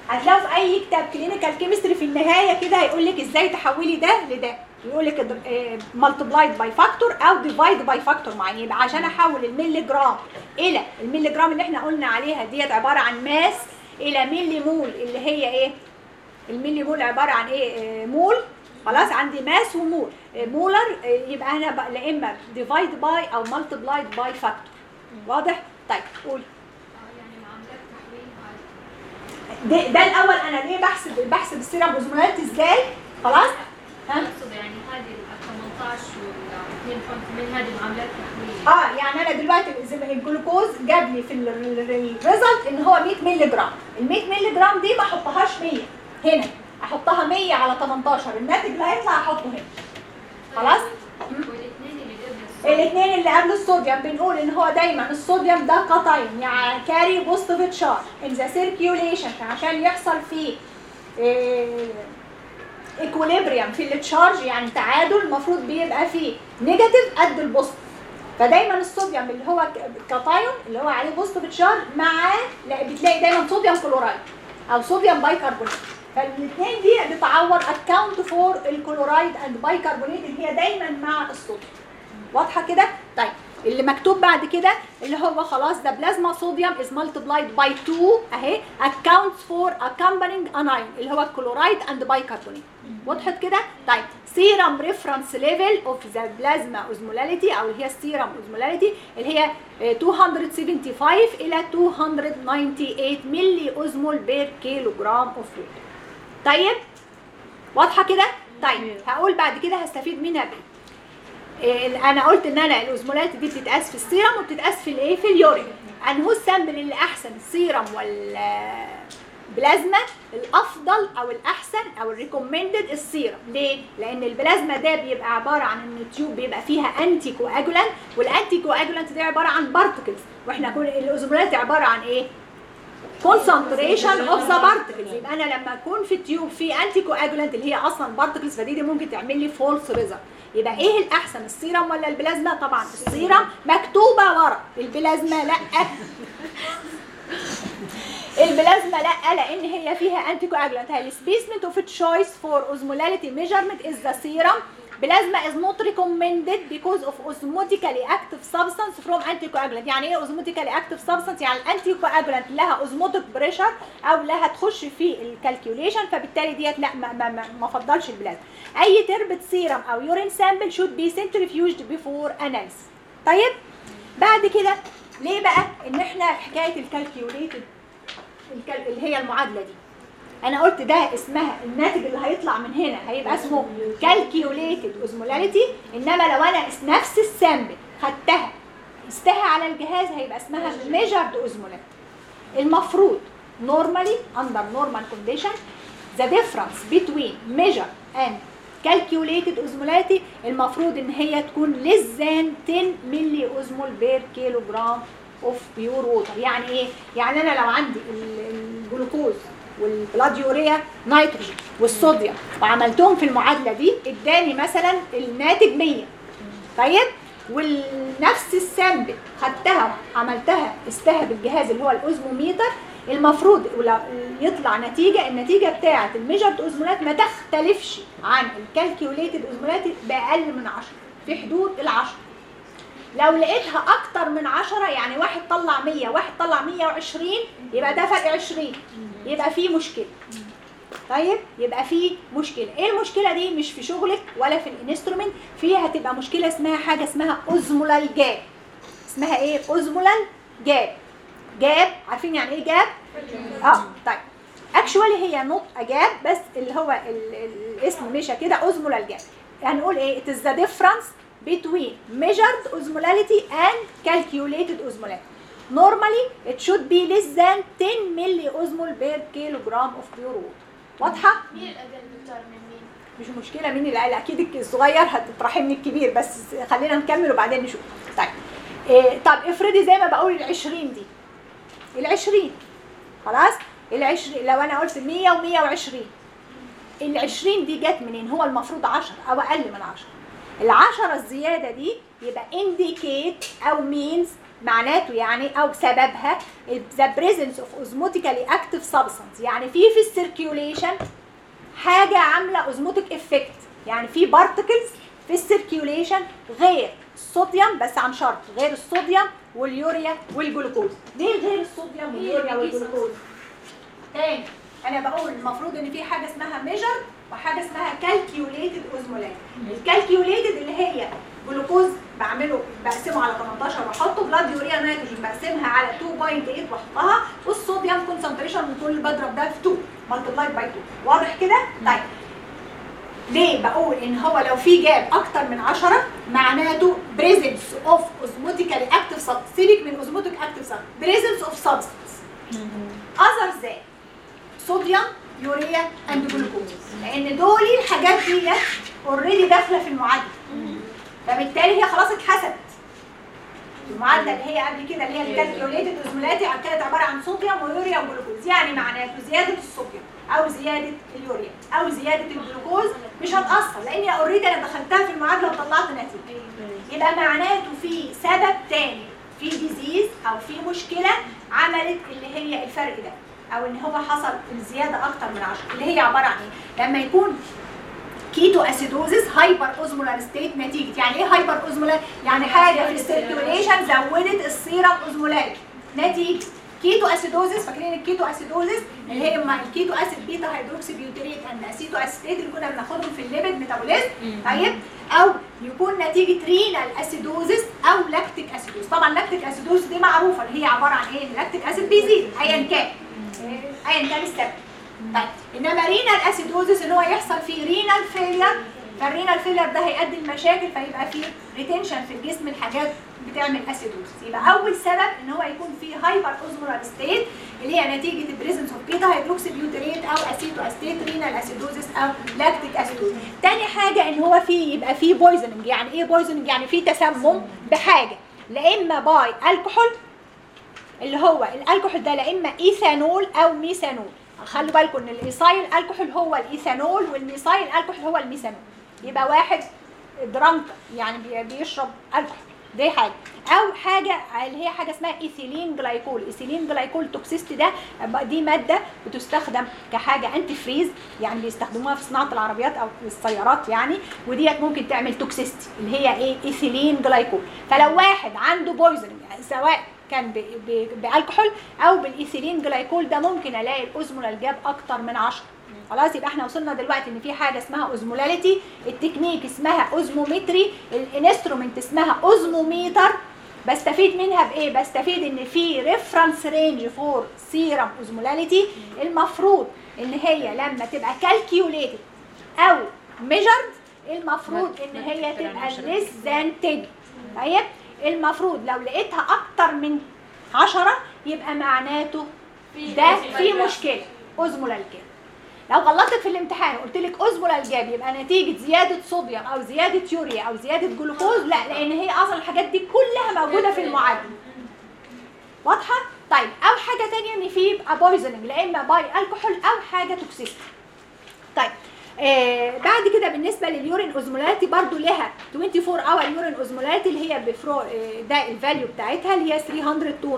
هتلاقوا في اي كتاب كلينيكال كيمستري في النهايه كده هيقول لك ازاي تحولي ده لده يقول لك مالتبلايد باي فاكتور او ديفايد باي فاكتور معين يبقى عشان احول الملي جرام الى الملي جرام اللي احنا قلنا عليها ديت عباره عن ماس الى ملي مول اللي هي ايه الملي مول عباره عن ايه آه، مول خلاص عندي ماس ومول آه، مولر آه، يبقى انا بقى لا اما ديفايد باي او مالتبلايد باي فاكتور واضح طيب قول يعني معاملات تحويل ده, عادي ده الاول انا ليه بحسب بحسب السيرم اوزمولات ازاي خلاص ها اقصد يعني هذه ال 18 وال 2.8 هذه معاملات تحويل اه يعني انا دلوقتي زي ما الجلوكوز جاب لي في الريزلت ان هو 100 مللي جرام ال 100 مللي جرام دي ما احطهاش 100 هنا احطها 100 على 18 الناتج اللي هيطلع احطه هنا خلاص والاثنين اللي قبل الصوت. الاثنين اللي قبل الصوديوم بنقول ان هو دايما الصوديوم ده قطعين يعني كاري بوزيتيف تشارج ان ذا سيركيوليشن عشان يحصل فيه ايكوليبريم في التشارج يعني تعادل المفروض بيبقى فيه نيجاتيف قد البوزيتيف فدايما الصوديوم اللي هو كاتايون اللي هو عليه بوزيتيف تشارج معاه لا بتلاقي دايما صوديوم كلورايد او صوديوم بايكربونات فالاثنين دي بتعوض اكاونت فور الكلورايد اند بايكربونات اللي هي دايما مع الصوديوم واضحه كده طيب اللي مكتوب بعد كده اللي هو خلاص ده بلازما صوديوم از مالتبلايد باي 2 اهي accounts فور accompanying anion اللي هو الكلورايد اند بايكربونات وضحت كده طيب سيرم ريفرنس ليفل اوف ذا بلازما اوزمولاليتي او اللي هي السيرم اوزمولاليتي اللي هي آه، 275 الى 298 ملي اوزمول بير كيلو جرام اوف ووتر طيب واضحه كده طيب هقول بعد كده هستفيد منها بايه إيه، انا قلت ان انا الاوزمولات دي بتتقاس في السيرم وبتتقاس في الايه في اليورين انه السامبل اللي احسن السيرم والبلازما الافضل او الاحسن او الريكومندد السيرم ليه لان البلازما ده بيبقى عباره عن ان التيوب بيبقى فيها انتي كواجولانت والانتي كواجولانت دي عباره عن بارتكلز واحنا كل الاوزمولات عباره عن ايه concentration of the particles يبقى انا لما اكون في التيوب في انتي كواجولانت اللي هي اصلا بارتكلز فدي, دي ممكن تعمل لي فولس ريزلت يبقى ايه الاحسن السيرم ولا البلازما طبعا السيرم مكتوبه ورا البلازما لا البلازما لا لان هي فيها انتي كواجولانت هي السبيسمنت اوف تشويس فور اوزمولاليتي ميجرمنت از ذا سيرم بلازما is not recommended because of osmotically active substance from anticoagulant يعني ايه osmotically active substance يعني الانتي coagulant لها osmotic pressure او لها تخش في الكالكيوليشن فبالتالي ديت لا ما ما ما, ما فضلش البلازما اي تربة سيرم او يورين سامبل should be centrifuged before analysis طيب بعد كده ليه بقى ان احنا حكايه الكالكيوليتد اللي هي المعادله دي انا قلت ده اسمها الناتج اللي هيطلع من هنا هيبقى اسمه calculated osmolality انما لو انا اس- نفس السامبل خدتها قستها على الجهاز هيبقى اسمها measured osmolality المفروض normally under normal condition the difference between measured and calculated osmolality المفروض ان هي تكون less than 10 ملي اوزمول بير كيلو جرام اوف بيور ووتر يعني ايه يعني انا لو عندي ال- الجلوكوز والبلاد يوريا نيتروجين والصوديوم وعملتهم في المعادله دي اداني مثلا الناتج 100 طيب ونفس السامبل خدتها عملتها استها بالجهاز اللي هو الاوزموميتر المفروض ولو- يطلع نتيجه النتيجه بتاعه الميجرد اوزمولات ما تختلفش عن الكالكيوليتد اوزمولات باقل من 10 في حدود العشرة لو لقيتها اكتر من 10 يعني واحد طلع 100 واحد طلع 120 يبقى ده فرق 20 يبقى في مشكله طيب يبقى في مشكله ايه المشكله دي مش في شغلك ولا في الانسترومنت فيها هتبقى مشكله اسمها حاجه اسمها اوزمولال جاب اسمها ايه اوزمولال جاب جاب عارفين يعني ايه جاب اه طيب اكشوالي هي نوت جاب بس اللي هو ال- ال- الاسم مشى كده اوزمولال جاب هنقول ايه it is the difference between measured osmolality and calculated osmolality normally it should be less than 10 milli osmol per kilogram of pure water واضحه مين الأقل دكتور من مين؟ مش مشكله مين اللي قال اكيد الصغير هتطرحي من الكبير بس خلينا نكمل وبعدين نشوف طيب إيه طب افرضي زي ما بقول ال 20 دي ال 20 خلاص ال 20 لو انا قلت 100 و120 ال 20 دي جت منين هو المفروض 10 او اقل من 10 ال 10 الزياده دي يبقى indicate او means معناته يعني او سببها the presence of osmotically active substance يعني في في السيركيوليشن حاجه عامله اوزموتيك افكت يعني في بارتكلز في السيركيوليشن غير الصوديوم بس عن شرط غير الصوديوم واليوريا والجلوكوز ليه غير الصوديوم واليوريا والجلوكوز تاني انا بقول المفروض ان في حاجه اسمها ميجر وحاجه اسمها كالكيوليتد اوزمولات الكالكيوليتد اللي هي جلوكوز بعمله بقسمه على 18 واحطه بلاد يوريا نيتروجين بقسمها على 2.8 واحطها والصوديوم كونسنتريشن كل بضرب ده في 2 ملتبلايد باي 2 واضح كده؟ طيب ليه بقول ان هو لو في جاب اكتر من 10 معناته presence of osmotically active substance سيبك من osmotic active substance presence of substance other than صوديوم يوريا اند جلوكوز لان دول الحاجات دي اوريدي داخله في المعادله فبالتالي هي خلاص اتحسبت المعادله اللي هي قبل كده اللي هي الكالكيوليتد اوزمولاتي كانت عباره عن صوديوم ويوريا وجلوكوز يعني معناته زياده الصوديوم او زياده اليوريا او زياده الجلوكوز مش هتاثر لان اوريدي انا دخلتها في المعادله وطلعت نتيجه يبقى معناته في سبب تاني في ديزيز او في مشكله عملت اللي هي الفرق ده او ان هو حصل الزياده اكتر من 10 اللي هي عباره عن ايه لما يكون كيتو اسيدوزيس هايبر اوزمولار ستيت نتيجه يعني ايه هايبر اوزمولار يعني حاجه في السيركيوليشن زودت السيرم اوزمولاري نتيجه كيتو اسيدوزيس فاكرين الكيتو اسيدوزيس اللي هي مع الكيتو اسيد بيتا هيدروكسي بيوتريت اند اسيتو اسيتيت اللي كنا بناخدهم في الليبيد ميتابوليزم طيب او يكون نتيجه رينال اسيدوزيس او لاكتيك اسيدوز طبعا لاكتيك اسيدوز دي معروفه اللي هي عباره عن ايه اللاكتيك اسيد بيزيد ايا كان ايا كان السبب طيب انما رينال اسيدوزيس ان هو يحصل فيه رينال فيلير فالرينال فيلير ده هيؤدي لمشاكل فيبقى فيه ريتنشن في الجسم الحاجات بتعمل اسيدوزيس يبقى اول سبب ان هو يكون فيه هايبر اوزمولار ستيت اللي هي نتيجه البريزنس اوف بيتا هيدروكسي بيوتريت او اسيتو استيت رينال اسيدوزيس او لاكتيك اسيدوزيس تاني حاجه ان هو فيه يبقى فيه بويزننج يعني ايه بويزننج يعني فيه تسمم بحاجه لا اما باي الكحول اللي هو الالكحول ده لا اما ايثانول او ميثانول خلوا بالكم ان الايثايل الكحول هو الايثانول والميثايل الكحول هو الميثانول يبقى واحد درانك يعني بي- بيشرب الكحول دي حاجه او حاجه اللي هي حاجه اسمها ايثيلين جلايكول ايثيلين جلايكول توكسيستي ده دي ماده بتستخدم كحاجه انتي فريز يعني بيستخدموها في صناعه العربيات او السيارات يعني وديت ممكن تعمل توكسيستي اللي هي ايه ايثيلين جلايكول فلو واحد عنده بويزنج سواء كان ب- ب- بالكحول او بالايثيلين جلايكول ده ممكن الاقي الاوزمولال جاب اكتر من 10 خلاص يبقى احنا وصلنا دلوقتي ان في حاجه اسمها اوزمولاليتي التكنيك اسمها اوزمومتري الانسترومنت اسمها اوزموميتر بستفيد منها بايه بستفيد ان في ريفرنس رينج فور سيرم اوزمولاليتي المفروض ان هي لما تبقى كالكيوليتد او ميجرد المفروض ان هي تبقى less than 10 طيب المفروض لو لقيتها اكتر من 10 يبقى معناته ده في مشكله اوزمولال جاب لو غلطت في الامتحان وقلت لك اوزمولال جاب يبقى نتيجه زياده صوديوم او زياده يوريا او زياده جلوكوز لا لان هي اصلا الحاجات دي كلها موجوده في المعادله واضحه طيب او حاجه تانية ان في يبقى بويزننج لا اما باي الكحول او حاجه توكسيستي طيب آه بعد كده بالنسبه لليورين اوزمولاتي برضو لها 24 اور يورين اوزمولاتي اللي هي بفرو آه ده الفاليو بتاعتها اللي هي 300 تو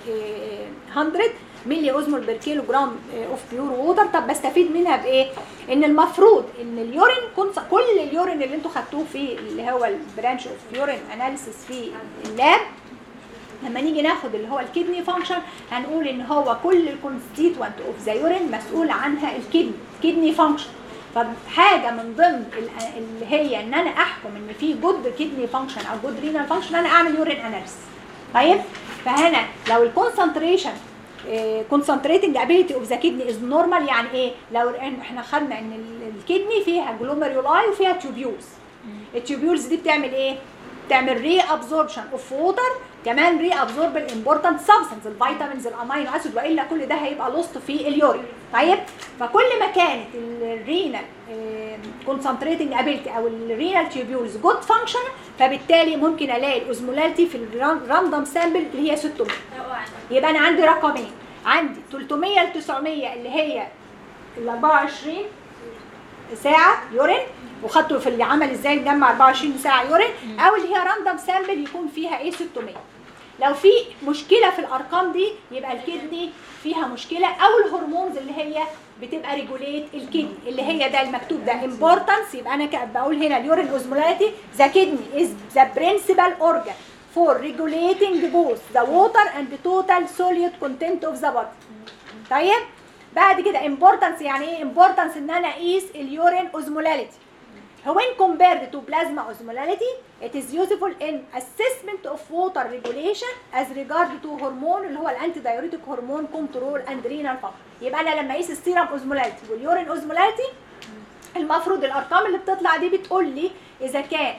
900 ملي اوزمول بير كيلو جرام اوف بيور ووتر طب بستفيد منها بايه؟ ان المفروض ان اليورين كنت كل اليورين اللي انتوا خدتوه في اللي هو البرانش اوف يورين اناليسيس في اللاب لما نيجي ناخد اللي هو الكدني فانكشن هنقول ان هو كل الكونستيتوانت اوف ذا يورين مسؤول عنها الكدني كدني فانكشن فحاجه من ضمن ال- اللي هي ان انا احكم ان في جود كدني فانكشن او جود رينال فانكشن انا اعمل يورين اناليسيس طيب فهنا لو الكونسنتريشن كونسنتريتنج ابيليتي اوف ذا كدني از نورمال يعني ايه لو إن- احنا خدنا ان ال- الكدني فيها جلوميرولاي وفيها تيوبيولز التيوبيولز دي بتعمل ايه تعمل ري ابزوربشن اوف ووتر كمان ري ابزورب الامبورتنت سبستنس الفيتامينز الامينو اسيد والا كل ده هيبقى لوست في اليورين طيب فكل ما كانت الرينال كونسنتريتنج ابيلتي او الرينال تيوبيولز جود فانكشن فبالتالي ممكن الاقي الاوزمولاليتي في الراندوم سامبل اللي هي 600 يبقى انا عندي رقمين عندي 300 ل 900 اللي هي ال 24 ساعه يورين وخدته في اللي عمل ازاي نجمع 24 ساعه يورين او اللي هي راندوم سامبل يكون فيها ايه 600 لو في مشكله في الارقام دي يبقى الكدني فيها مشكله او الهرمونز اللي هي بتبقى ريجوليت الكدني اللي هي ده المكتوب ده امبورتانس يبقى انا ك- بقول هنا اليورين اوزمولاريتي ذا كدني از ذا برنسبل اورجان for regulating both the water and the total solute content of the body طيب بعد كده importance يعني ايه importance ان انا اقيس اليورين اوزمولاليتي when compared to plasma osmolality it is useful in assessment of water regulation as regard to hormone اللي هو الانتي دايوريتيك هرمون كنترول اند رينال function يبقى انا لما اقيس السيرم اوزمولاليتي واليورين اوزمولاليتي المفروض الارقام اللي بتطلع دي بتقول لي اذا كان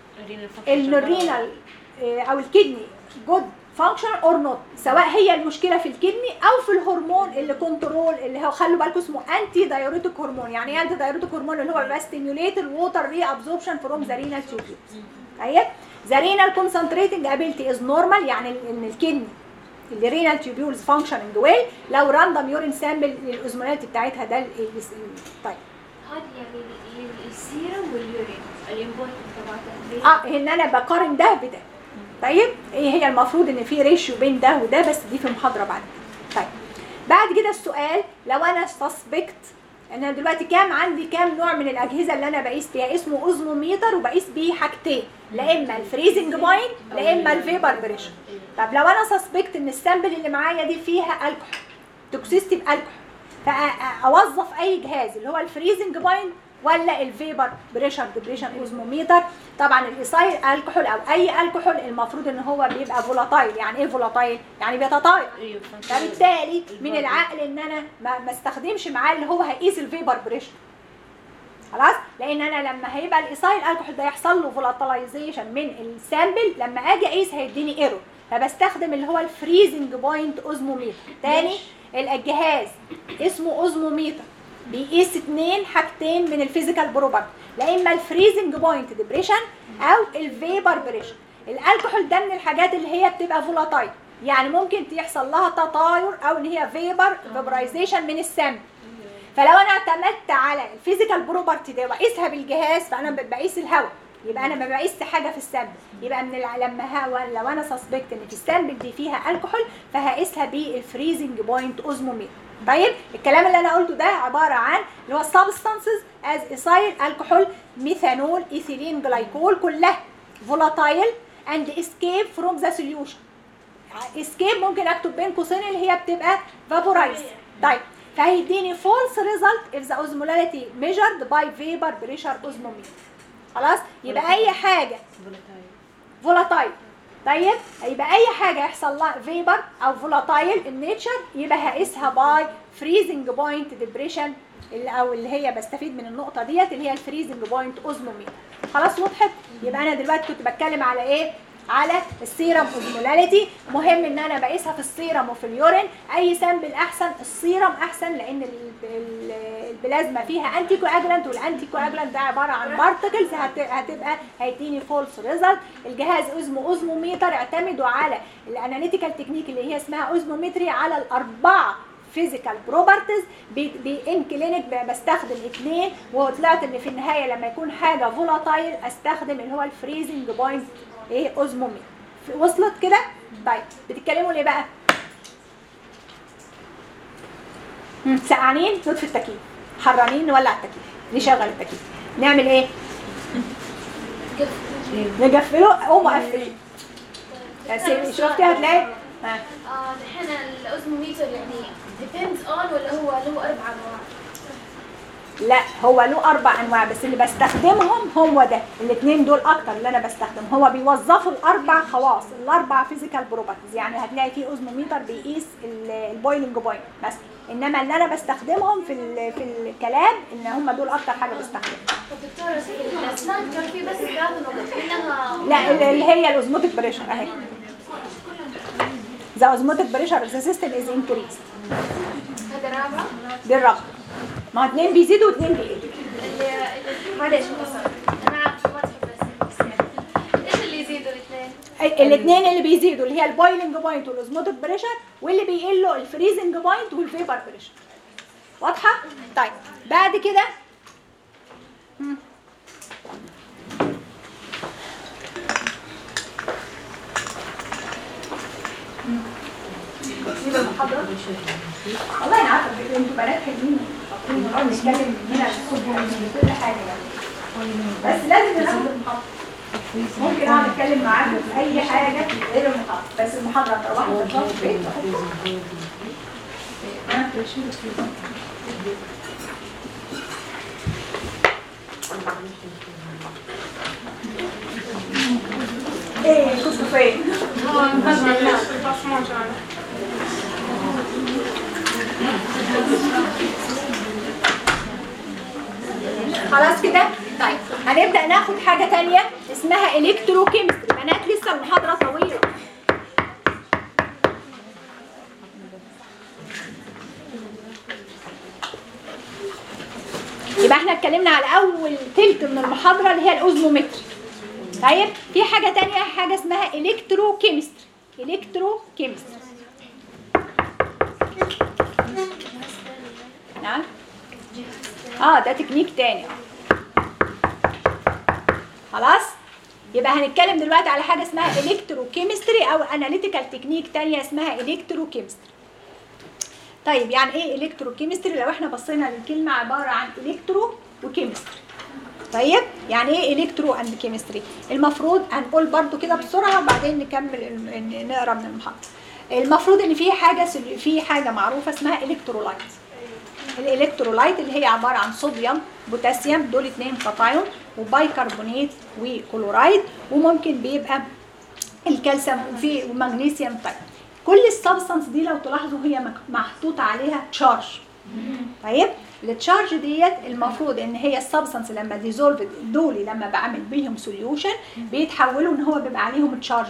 الرينال آه، او الكدني جود فانكشن اور نوت سواء هي المشكله في الكدني او في الهرمون اللي كنترول اللي هو خلوا بالكم اسمه انتي دايوريتيك هرمون يعني ايه انتي دايوريتيك هرمون اللي هو بيستيميوليت الووتر ري ابزوربشن فروم ذا رينال تيوبيولز طيب ذا رينال كونسنتريتنج ابيلتي از نورمال يعني ان الكدني اللي رينال تيوبيولز فانكشننج ويل لو راندوم يورين سامبل الاوزمولاليتي بتاعتها ده ال- ال- طيب هذه يعني ال- ال- السيرم واليورين الامبورت تبعتها اه ان انا بقارن ده بده طيب ايه هي المفروض ان في ريشيو بين ده وده بس دي في محاضره بعد كده طيب بعد كده السؤال لو انا سسبكت انا دلوقتي كام عندي كام نوع من الاجهزه اللي انا بقيس بيها اسمه اوزموميتر وبقيس بيه حاجتين لا اما الفريزنج بوينت لا اما الفيبر بريشر طب لو انا سسبكت ان السامبل اللي معايا دي فيها الكحول توكسيستي بالكحول فاوظف اي جهاز اللي هو الفريزنج بوينت ولا الفيبر بريشر ديبريشن اوزموميتر طبعا الايسايل الكحول او اي الكحول المفروض ان هو بيبقى فولاتايل يعني ايه فولاتايل يعني بيتطاير فبالتالي من العقل ان انا ما ما استخدمش معاه اللي هو هيقيس الفيبر بريشر خلاص لان انا لما هيبقى الايسايل الكحول ده يحصل له فولاتلايزيشن من السامبل لما اجي اقيس هيديني ايرور فبستخدم اللي هو الفريزنج بوينت اوزموميتر تاني الجهاز اسمه اوزموميتر بيقيس اتنين حاجتين من الفيزيكال بروبرتي لا اما الفريزنج بوينت ديبريشن او الفيبر بريشر الالكحول ده من الحاجات اللي هي بتبقى فولاتايل يعني ممكن يحصل لها تطاير او ان هي فيبر فيبرايزيشن من السامبل فلو انا اعتمدت على الفيزيكال بروبرتي ده واقيسها بالجهاز فانا ب- بقيس الهواء يبقى انا ما بقيس حاجه في السامبل يبقى من الع- لما هوا لو انا سسبكت ان في السامبل دي فيها الكحول فهقيسها بالفريزنج بوينت اوزموميتر طيب الكلام اللي انا قلته ده عباره عن اللي هو substances از ايثايل الكحول ميثانول ايثيلين جلايكول كلها فولاتايل اند اسكيب فروم ذا سوليوشن اسكيب ممكن اكتب بين قوسين اللي هي بتبقى فابورايز طيب فهيديني فولس ريزلت if the osmolality measured by vapor pressure osmometer خلاص يبقى اي حاجه فولاتايل طيب يبقى اي حاجه يحصل لها فيبر او فولاتايل النيتشر يبقى هقيسها باي فريزنج بوينت ديبريشن او اللي هي بستفيد من النقطه ديت اللي هي الفريزنج بوينت اوزموميتر خلاص وضحت يبقى انا دلوقتي كنت بتكلم على ايه على السيرم اوزمولاليتي مهم ان انا بقيسها في السيرم وفي اليورين اي سامبل احسن السيرم احسن لان ال- ال- البلازما فيها انتي كواجلانت والانتي كواجلانت ده عباره عن بارتكلز هتبقى هيديني فولس ريزلت الجهاز اوزمو اوزموميتر اعتمدوا على الاناليتيكال تكنيك اللي هي اسمها اوزمومتري على الاربعه فيزيكال بروبرتيز بان كلينيك بستخدم اثنين وطلعت ان في النهايه لما يكون حاجه فولاتايل استخدم اللي هو الفريزنج بوينت ايه اوزموميتر وصلت كده طيب بتتكلموا ليه بقى مم، سقعانين نطفي التكييف حرانين نولع التكييف نشغل التكييف نعمل ايه نقفله قوموا قفليه شفتي هتلاقي ها. آه، الحين الاوزموميتر يعني depends on ولا هو له اربع انواع؟ لا هو له اربع انواع بس اللي بستخدمهم هو ده الاثنين دول اكتر اللي انا بستخدم هو بيوظفوا الاربع خواص الاربع فيزيكال بروبرتيز يعني هتلاقي في اوزموميتر بيقيس ال- البويلنج بوينت بس انما اللي انا بستخدمهم في ال- في الكلام ان هم دول اكتر حاجه بستخدمهم طب دكتورة في الاسنان كان في بس ثلاث نقط منها لا ال- اللي هي الاوزموتيك بريشر اهي ذا اوزموتيك بريشر ذا سيستم از انكريز هذا رابع دي الرقم ما هو اتنين بيزيدوا واتنين بيقلوا اللي اللي- معلش انا عارفه ما تحب الاسنان ايش اللي يزيدوا الاثنين؟ الاثنين اللي بيزيدوا اللي هي البويلنج بوينت والاوزموتيك بريشر واللي بيقلوا الفريزنج بوينت والفيبر بريشر واضحه طيب بعد كده مم. نسيب المحاضره والله انا عارفه فكرة انتوا بنات حلوين وشاطرين ونقعد نتكلم من هنا للصبح ومن كل حاجه يعني بس لازم ناخد المحاضره ممكن اقعد اتكلم معاكم في اي حاجه غير المحاضره بس المحاضره تروحوا تفضلوا في البيت ها؟ ايه كنتوا فين؟ خلاص كده طيب هنبدا ناخد حاجه تانية اسمها الكتروكيمستري بنات لسه المحاضره طويله يبقى احنا اتكلمنا على اول تلت من المحاضره اللي هي الاوزمومتر طيب في حاجه تانية حاجه اسمها الكتروكيمستري الكتروكيمستري نعم اه ده تكنيك تاني خلاص يبقى هنتكلم دلوقتي على حاجه اسمها الكتروكيمستري او اناليتيكال تكنيك تانية اسمها الكتروكيمستري طيب يعني ايه الكتروكيمستري لو احنا بصينا للكلمه عباره عن الكترو وكيمستري طيب يعني ايه الكترو اند كيمستري المفروض هنقول برضو كده بسرعه وبعدين نكمل ال- نقرا من المحاضره المفروض ان في حاجه سل- في حاجه معروفه اسمها الكترولايت الالكترولايت اللي هي عباره عن صوديوم بوتاسيوم دول اتنين كاتايون وبايكربونات وكلورايد وممكن بيبقى الكالسيوم وفي ومغنيسيوم طيب كل السبستانس دي لو تلاحظوا هي مك- محطوط عليها تشارج طيب التشارج ديت المفروض ان هي السبستانس لما ديزولف دول لما بعمل بيهم سوليوشن بيتحولوا ان هو بيبقى عليهم تشارج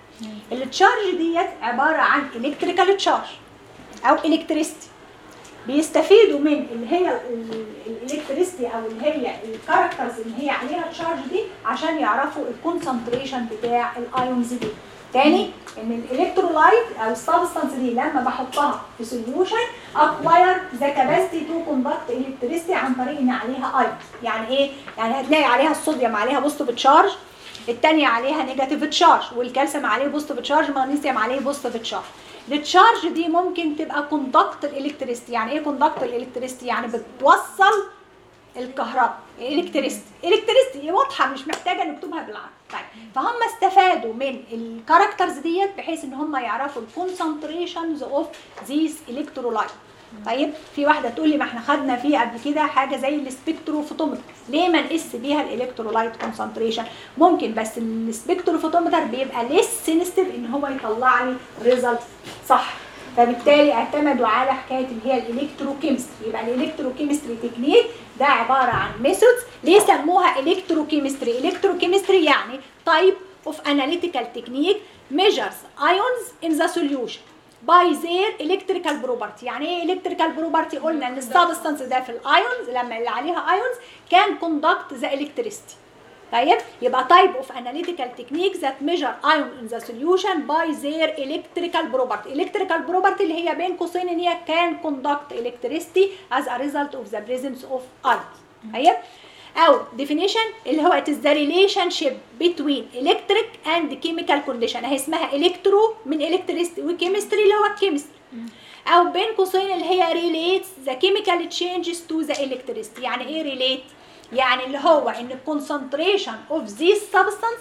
دول التشارج ديت عباره عن الكتريكال تشارج او الكتريستي بيستفيدوا من اللي هي الالكتريستي او اللي هي الكاركترز اللي هي عليها تشارج دي عشان يعرفوا الكونسنتريشن بتاع الايونز دي تاني ان الالكترولايت او السبستانس دي لما بحطها في سوليوشن اكواير ذا كاباسيتي تو كوندكت الكتريستي عن طريق ان عليها ايون يعني ايه يعني هتلاقي عليها الصوديوم عليها بوزيتيف تشارج الثانيه عليها نيجاتيف تشارج والكالسيوم عليه بوزيتيف تشارج المغنيسيوم عليه بوزيتيف تشارج التشارج دي ممكن تبقى كوندكت الالكتريستي يعني ايه كوندكت الالكتريستي يعني بتوصل الكهرباء الكتريستي الكتريستي واضحه مش محتاجه نكتبها بالعربي طيب فهم استفادوا من الكاركترز ديت بحيث ان هم يعرفوا الكونسنتريشنز اوف ذيس الكترولايت طيب في واحده تقول لي ما احنا خدنا فيه قبل كده حاجه زي السبكتروفوتومتر ليه ما نقيس بيها الالكترولايت كونسنتريشن ممكن بس السبكتروفوتومتر بيبقى ليس سينستيف ان هو يطلع لي ريزلت صح فبالتالي اعتمدوا على حكايه اللي هي الالكتروكيمستري يبقى الالكتروكيمستري تكنيك ده عباره عن ميثودز ليه سموها الكتروكيمستري الكتروكيمستري يعني تايب اوف اناليتيكال تكنيك measures ions in the solution by their electrical property يعني ايه electrical property قلنا ان السبستانس ده في الايونز لما اللي عليها ايونز كان conduct the electricity طيب يبقى type of analytical technique that measure ion in the solution by their electrical property electrical property اللي هي بين قوسين ان هي can conduct electricity as a result of the presence of ions طيب او definition اللي هو it is the relationship between electric and chemical condition اهي اسمها electro من electricity وchemistry اللي هو chemistry او بين قوسين اللي هي relates the chemical changes to the electricity يعني ايه relate يعني اللي هو ان concentration of this substance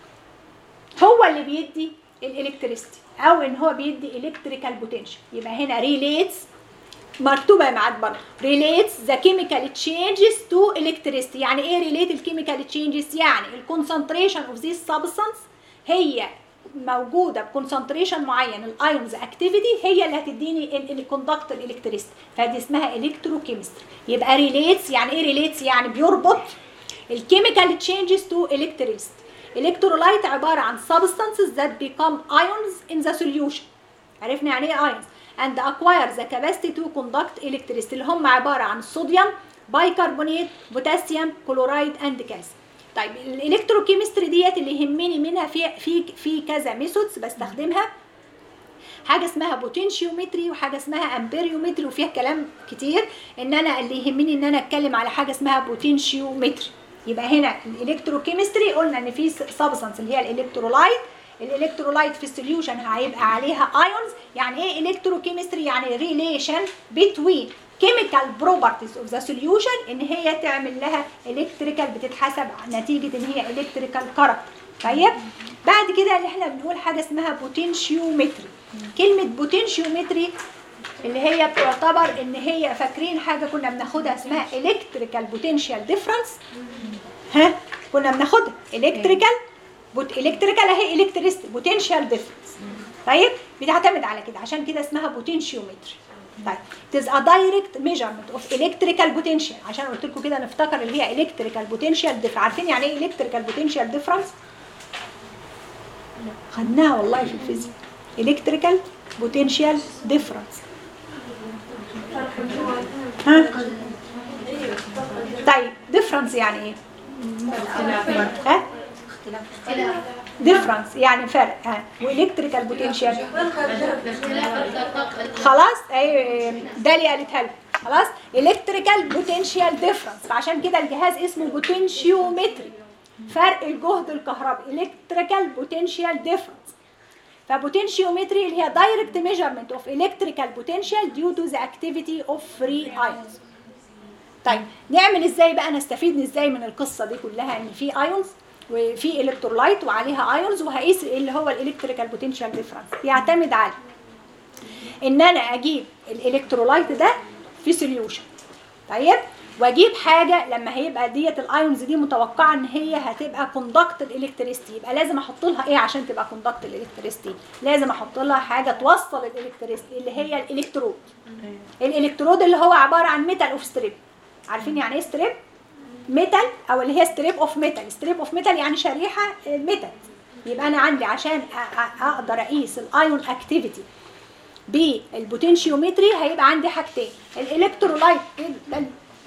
هو اللي بيدي الالكتريستي او ان هو بيدي الكتريكال بوتنشال يبقى هنا relates مكتوبه يا معاد برضه relates the chemical changes to electricity يعني ايه relate الكيميكال changes يعني الكونسنتريشن اوف this substance هي موجوده بكونسنتريشن معين الايونز اكتيفيتي هي اللي هتديني الكوندكت الالكتريستي فدي اسمها الكتروكيمستري يبقى ريليتس يعني ايه ريليتس يعني بيربط الكيميكال تشينجز تو الكتريستي الكترولايت عباره عن substances that become ions in the solution عرفنا يعني ايه ions and acquire the capacity to conduct electricity اللي هم عباره عن الصوديوم بايكربونات بوتاسيوم كلورايد اند كالسيوم طيب الالكتروكيمستري ديت اللي يهمني منها في في في كذا ميثودز بستخدمها حاجه اسمها بوتنشيومتري وحاجه اسمها امبيريومتري وفيها كلام كتير ان انا اللي يهمني ان انا اتكلم على حاجه اسمها بوتنشيومتري يبقى هنا الالكتروكيمستري قلنا ان في سبستانس اللي هي الالكترولايت الالكترولايت في السوليوشن هيبقى عليها ايونز يعني ايه الكتروكيمستري يعني ريليشن بين chemical properties of the solution ان هي تعمل لها الكتريكال بتتحسب نتيجه ان هي الكتريكال كاركتر طيب بعد كده اللي احنا بنقول حاجه اسمها بوتنشيومتري كلمه بوتنشيومتري اللي هي بتعتبر ان هي فاكرين حاجه كنا بناخدها اسمها الكتريكال بوتنشال ديفرنس ها كنا بناخدها الكتريكال بوت الكتريكال اهي الكتريست بوتنشال ديفرنس طيب بتعتمد على كده عشان كده اسمها بوتنشيومتري طيب it is a direct measurement of electrical potential عشان قلت لكم كده نفتكر اللي هي electrical potential difference عارفين يعني ايه electrical potential difference خدناها والله في الفيزياء electrical potential difference ها طيب difference يعني ايه ها difference يعني فرق ها والكتريكال بوتنشال خلاص اي داليا قالتها لكم خلاص الكتريكال بوتنشال ديفرنس فعشان كده الجهاز اسمه بوتنشيومتري فرق الجهد الكهربي الكتريكال بوتنشال ديفرنس فبوتنشيومتري اللي هي دايركت ميجرمنت اوف الكتريكال بوتنشال ديو تو ذا اكتيفيتي اوف فري ايونز طيب نعمل ازاي بقى نستفيد ازاي من القصه دي كلها ان في ايونز وفي الكترولايت وعليها ايونز وهقيس اللي هو الالكتريكال بوتنشال ديفرنس يعتمد على ان انا اجيب الالكترولايت ده في سوليوشن طيب واجيب حاجه لما هيبقى ديت الايونز دي متوقعه ان هي هتبقى كوندكت الالكتريستي يبقى لازم احط لها ايه عشان تبقى كوندكت الالكتريستي لازم احط لها حاجه توصل الالكتريستي اللي هي الالكترود الالكترود اللي هو عباره عن ميتال اوف ستريب عارفين يعني ايه ستريب ميتال او اللي هي ستريب اوف ميتال ستريب اوف ميتال يعني شريحه ميتال يبقى انا عندي عشان أ- أ- اقدر اقيس الايون اكتيفيتي بالبوتنشيومتري هيبقى عندي حاجتين الالكترولايت ال-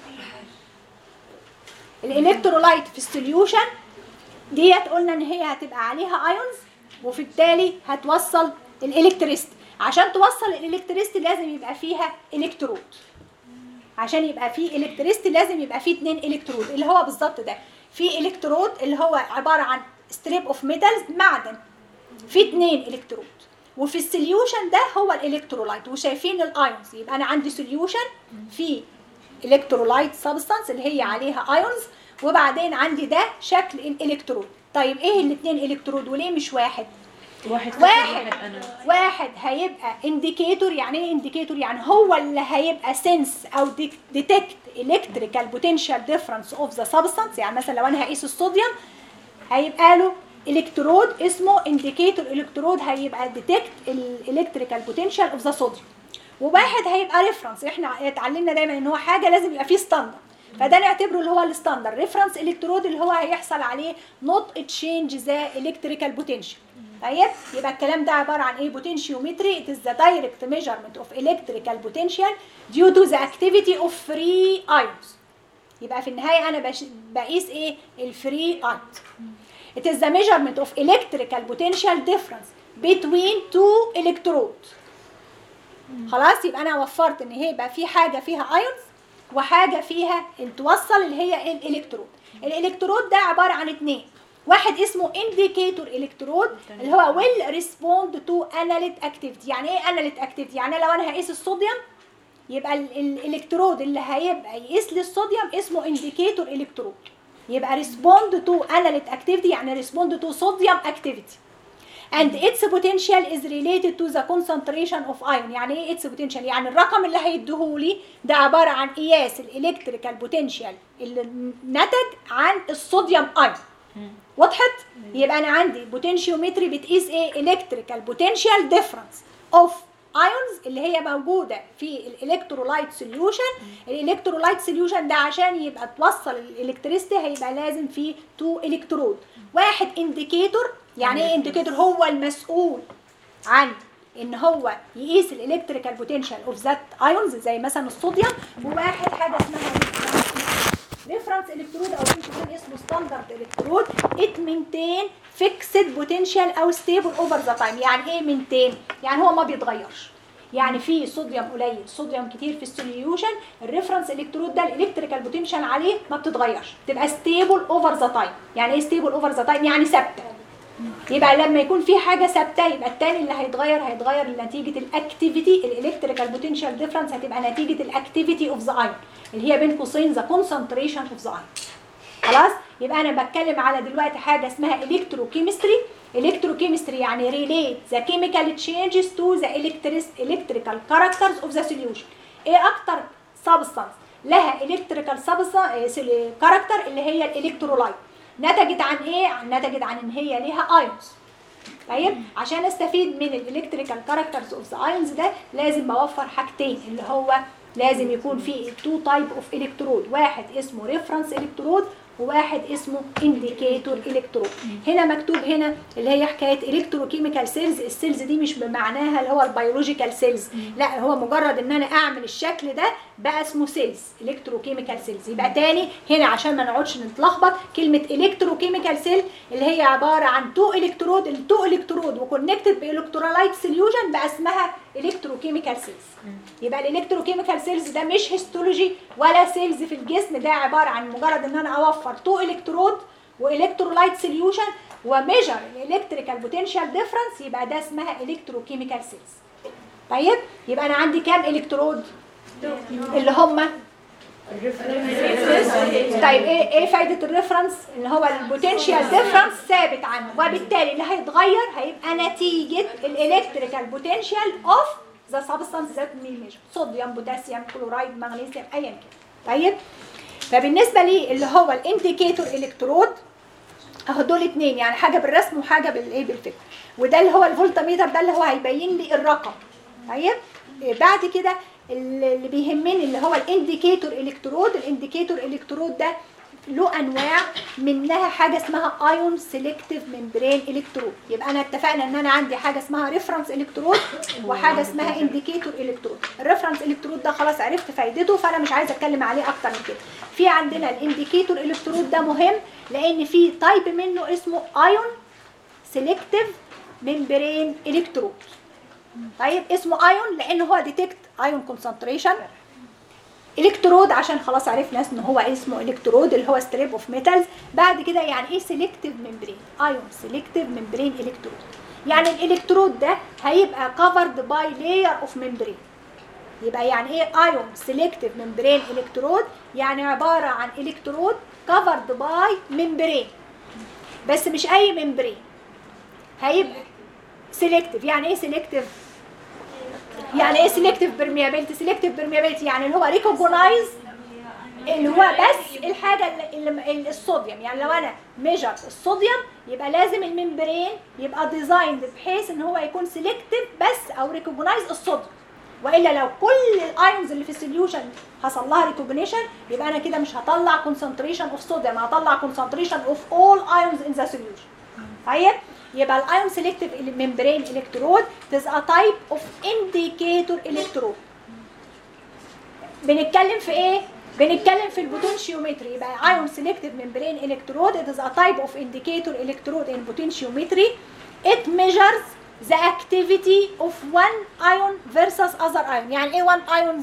الالكترولايت في السوليوشن ديت قلنا ان هي هتبقى عليها ايونز وفي التالي هتوصل الالكتريست عشان توصل الالكتريست لازم يبقى فيها الكترود عشان يبقى فيه الكتريست لازم يبقى فيه اتنين الكترود اللي هو بالظبط ده في الكترود اللي هو عباره عن ستريب اوف ميتالز معدن في اتنين الكترود وفي السوليوشن ده هو الالكترولايت وشايفين الايونز يبقى انا عندي سوليوشن في الكترولايت سبستانس اللي هي عليها ايونز وبعدين عندي ده شكل الالكترود طيب ايه الاثنين الكترود وليه مش واحد واحد صفر واحد واحد انا واحد هيبقى انديكيتور يعني ايه انديكيتور يعني هو اللي هيبقى سنس او ديتكت الكتريكال بوتنشال ديفرنس اوف ذا سبستانس يعني مثلا لو انا هقيس الصوديوم هيبقى له الكترود اسمه انديكيتور الكترود هيبقى ديتكت الالكتريكال بوتنشال اوف ذا صوديوم وواحد هيبقى ريفرنس احنا اتعلمنا دايما ان هو حاجه لازم يبقى فيه ستاندرد فده نعتبره اللي هو الستاندرد ريفرنس الكترود اللي هو هيحصل عليه نوت تشينج ذا الكتريكال بوتنشال طيب يبقى الكلام ده عباره عن ايه بوتنشيومتري it is the direct measurement of electrical potential due to the activity of free ions يبقى في النهايه انا بش... بقيس ايه الفري ايونز it is the measurement of electrical potential difference between two electrodes خلاص يبقى انا وفرت ان هي يبقى في حاجه فيها ايونز وحاجه فيها توصل اللي هي الالكترود الالكترود ده عباره عن اتنين واحد اسمه انديكيتور الكترود اللي هو ويل ريسبوند تو اناليت اكتيفيتي يعني ايه اناليت اكتيفيتي يعني لو انا هقيس الصوديوم يبقى ال- ال- الالكترود اللي هيبقى يقيس لي الصوديوم اسمه انديكيتور الكترود يبقى ريسبوند تو اناليت اكتيفيتي يعني ريسبوند تو صوديوم اكتيفيتي and its potential is related to the concentration of ion يعني ايه its potential يعني الرقم اللي هيديهولي ده عباره عن قياس الالكتريكال بوتنشال اللي نتج عن الصوديوم ايون وضحت يبقى انا عندي بوتنشيومتري بتقيس ايه الكتريكال بوتنشال ديفرنس اوف ايونز اللي هي موجوده في الالكترولايت سوليوشن الالكترولايت سوليوشن ده عشان يبقى توصل الالكتريستي هيبقى لازم فيه تو الكترود واحد انديكيتور يعني ايه انديكيتور هو المسؤول عن ان هو يقيس الالكتريكال بوتنشال اوف ذات ايونز زي مثلا الصوديوم وواحد حاجه اسمها ريفرنس الكترود او في كمان اسمه ستاندرد الكترود ات مينتين فيكسد بوتنشال او ستيبل اوفر ذا تايم يعني ايه مينتين يعني هو ما بيتغيرش يعني في صوديوم قليل صوديوم كتير في السوليوشن الريفرنس الكترود ده الالكتريكال بوتنشال عليه ما بتتغيرش تبقى ستيبل اوفر ذا تايم يعني ايه ستيبل اوفر ذا تايم يعني ثابته يبقى لما يكون في حاجه ثابته يبقى التاني اللي هيتغير هيتغير نتيجه الاكتيفيتي الالكتريكال بوتنشال ديفرنس هتبقى نتيجه الاكتيفيتي اوف ذا ايون اللي هي بين قوسين ذا كونسنتريشن اوف ذا ايون خلاص يبقى انا بتكلم على دلوقتي حاجه اسمها الكتروكيمستري الكتروكيمستري يعني ريليت ذا كيميكال تشينجز تو ذا الكتريكال كاركترز اوف ذا سوليوشن ايه اكتر سبستانس لها الكتريكال كاركتر اللي هي الالكترولايت نتجت عن ايه نتجت عن ان هي ليها ايونز طيب عشان استفيد من الالكتريكال كاركترز اوف ذا ايونز ده لازم بوفر حاجتين اللي هو لازم يكون في تو تايب اوف الكترود واحد اسمه ريفرنس الكترود وواحد اسمه انديكيتور الكترود هنا مكتوب هنا اللي هي حكايه الكتروكيميكال سيلز السيلز دي مش بمعناها اللي هو البيولوجيكال سيلز لا هو مجرد ان انا اعمل الشكل ده بقى اسمه سيلز الكتروكيميكال سيلز يبقى تاني هنا عشان ما نقعدش نتلخبط كلمه الكتروكيميكال سيل اللي هي عباره عن تو الكترود التو الكترود وكونكتد بالكترولايت سوليوشن بقى اسمها الكتروكيميكال سيلز يبقى الالكتروكيميكال سيلز ده مش هيستولوجي ولا سيلز في الجسم ده عباره عن مجرد ان انا اوفر تو الكترود والكترولايت سوليوشن وميجر الالكتريكال بوتنشال ديفرنس يبقى ده اسمها الكتروكيميكال سيلز طيب يبقى انا عندي كام الكترود اللي هم طيب ايه ايه فايده الريفرنس اللي هو البوتنشال ديفرنس ثابت عنه وبالتالي اللي هيتغير هيبقى نتيجه الالكتريكال بوتنشال اوف ذا سبستانس ذات ميجر صوديوم بوتاسيوم كلورايد مغنيسيوم ايا كان طيب فبالنسبه لي اللي هو الانديكيتور الكترود اهو دول اتنين يعني حاجه بالرسم وحاجه بالايه بالفكر وده اللي هو الفولتميتر ده اللي هو هيبين لي الرقم طيب إيه بعد كده اللي بيهمني اللي هو الانديكيتور الكترود الانديكيتور الكترود ده له انواع منها حاجه اسمها ايون سيلكتيف ممبرين الكترود يبقى انا اتفقنا ان انا عندي حاجه اسمها ريفرنس الكترود وحاجه اسمها انديكيتور الكترود الريفرنس الكترود ده خلاص عرفت فايدته فانا مش عايزه اتكلم عليه اكتر من كده في عندنا الانديكيتور الكترود ده مهم لان في تايب منه اسمه ايون سيلكتيف ممبرين الكترود طيب اسمه ايون لان هو ديتكت ايون كونسنتريشن الكترود عشان خلاص عرفنا ان هو اسمه الكترود اللي هو ستريب اوف ميتالز بعد كده يعني ايه سيلكتيف ممبرين ايون سيلكتيف ممبرين الكترود يعني الالكترود ده هيبقى كفرد باي لاير اوف ممبرين يبقى يعني ايه ايون سيلكتيف ممبرين الكترود يعني عباره عن الكترود كفرد باي ممبرين بس مش اي ممبرين هيبقى سيلكتيف يعني ايه سيلكتيف يعني ايه سيلكتيف برميابيلتي سيلكتيف برميابيلتي يعني اللي هو ريكوجنايز اللي هو بس الحاجه اللي اللي الصوديوم يعني لو انا ميجر الصوديوم يبقى لازم الممبرين يبقى ديزايند بحيث ان هو يكون سيلكتيف بس او ريكوجنايز الصوديوم والا لو كل الايونز اللي في السوليوشن حصل لها ريكوجنيشن يبقى انا كده مش هطلع كونسنتريشن اوف صوديوم هطلع كونسنتريشن اوف اول ايونز ان ذا سوليوشن طيب يبقى الايون سيلكتيف ممبرين الكترود is a type of indicator electrode بنتكلم في ايه بنتكلم في البوتنشيومتري يبقى ايون سيلكتيف ممبرين الكترود it is a type of indicator electrode in potentiometry it measures the activity of one ion versus other ion يعني ايه one ion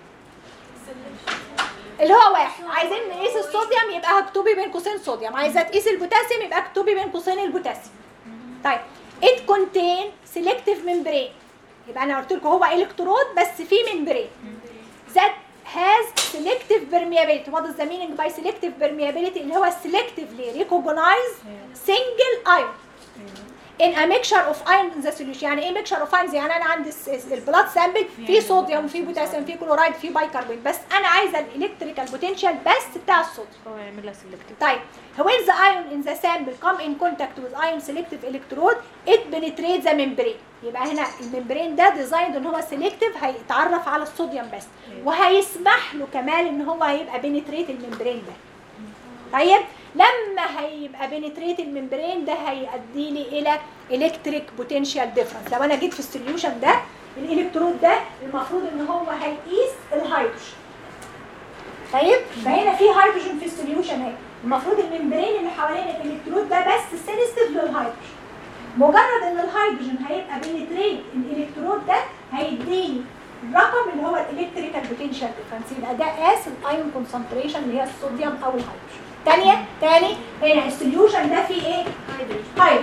اللي هو واحد عايزين نقيس الصوديوم يبقى اكتبي بين قوسين صوديوم عايزه تقيس البوتاسيوم يبقى اكتبي بين قوسين البوتاسيوم طيب it contain selective membrane يبقى انا قلت لكم هو الكترود بس في ممبرين that has selective permeability what is the meaning by selective permeability اللي هو selectively recognize single ion in a mixture of ion in the solution يعني ايه mixture of ions يعني انا عندي البلاد سامبل فيه صوديوم وفيه بوتاسيوم فيه كلورايد فيه بايكربونات بس انا عايزه الالكتريكال بوتنشال بس بتاع الصوديوم هو يعمل لها سيلكتيف طيب when the ion in the sample come in contact with ion selective electrode it penetrates the membrane يبقى هنا الممبرين ده ديزايند ان هو سيلكتيف هيتعرف على الصوديوم بس وهيسمح له كمان ان هو هيبقى بنتريت الممبرين ده طيب لما هيبقى بنتريت الممبرين ده هيؤدي لي الى الكتريك بوتنشال ديفرنس لو انا جيت في السوليوشن ده الالكترود ده المفروض ان هو هيقيس الهيدروجين طيب فهنا في هيدروجين في السوليوشن اهي المفروض الممبرين اللي حوالين الالكترود ده بس سينستيف للهيدروجين مجرد ان الهيدروجين هيبقى بنتريت الالكترود ده هيديني الرقم اللي هو الالكتريكال بوتنشال ديفرنس يبقى ده قاس الايون كونسنتريشن اللي هي الصوديوم او الهيدروجين تانية تاني هنا السوليوشن ده فيه ايه؟ هيدروجين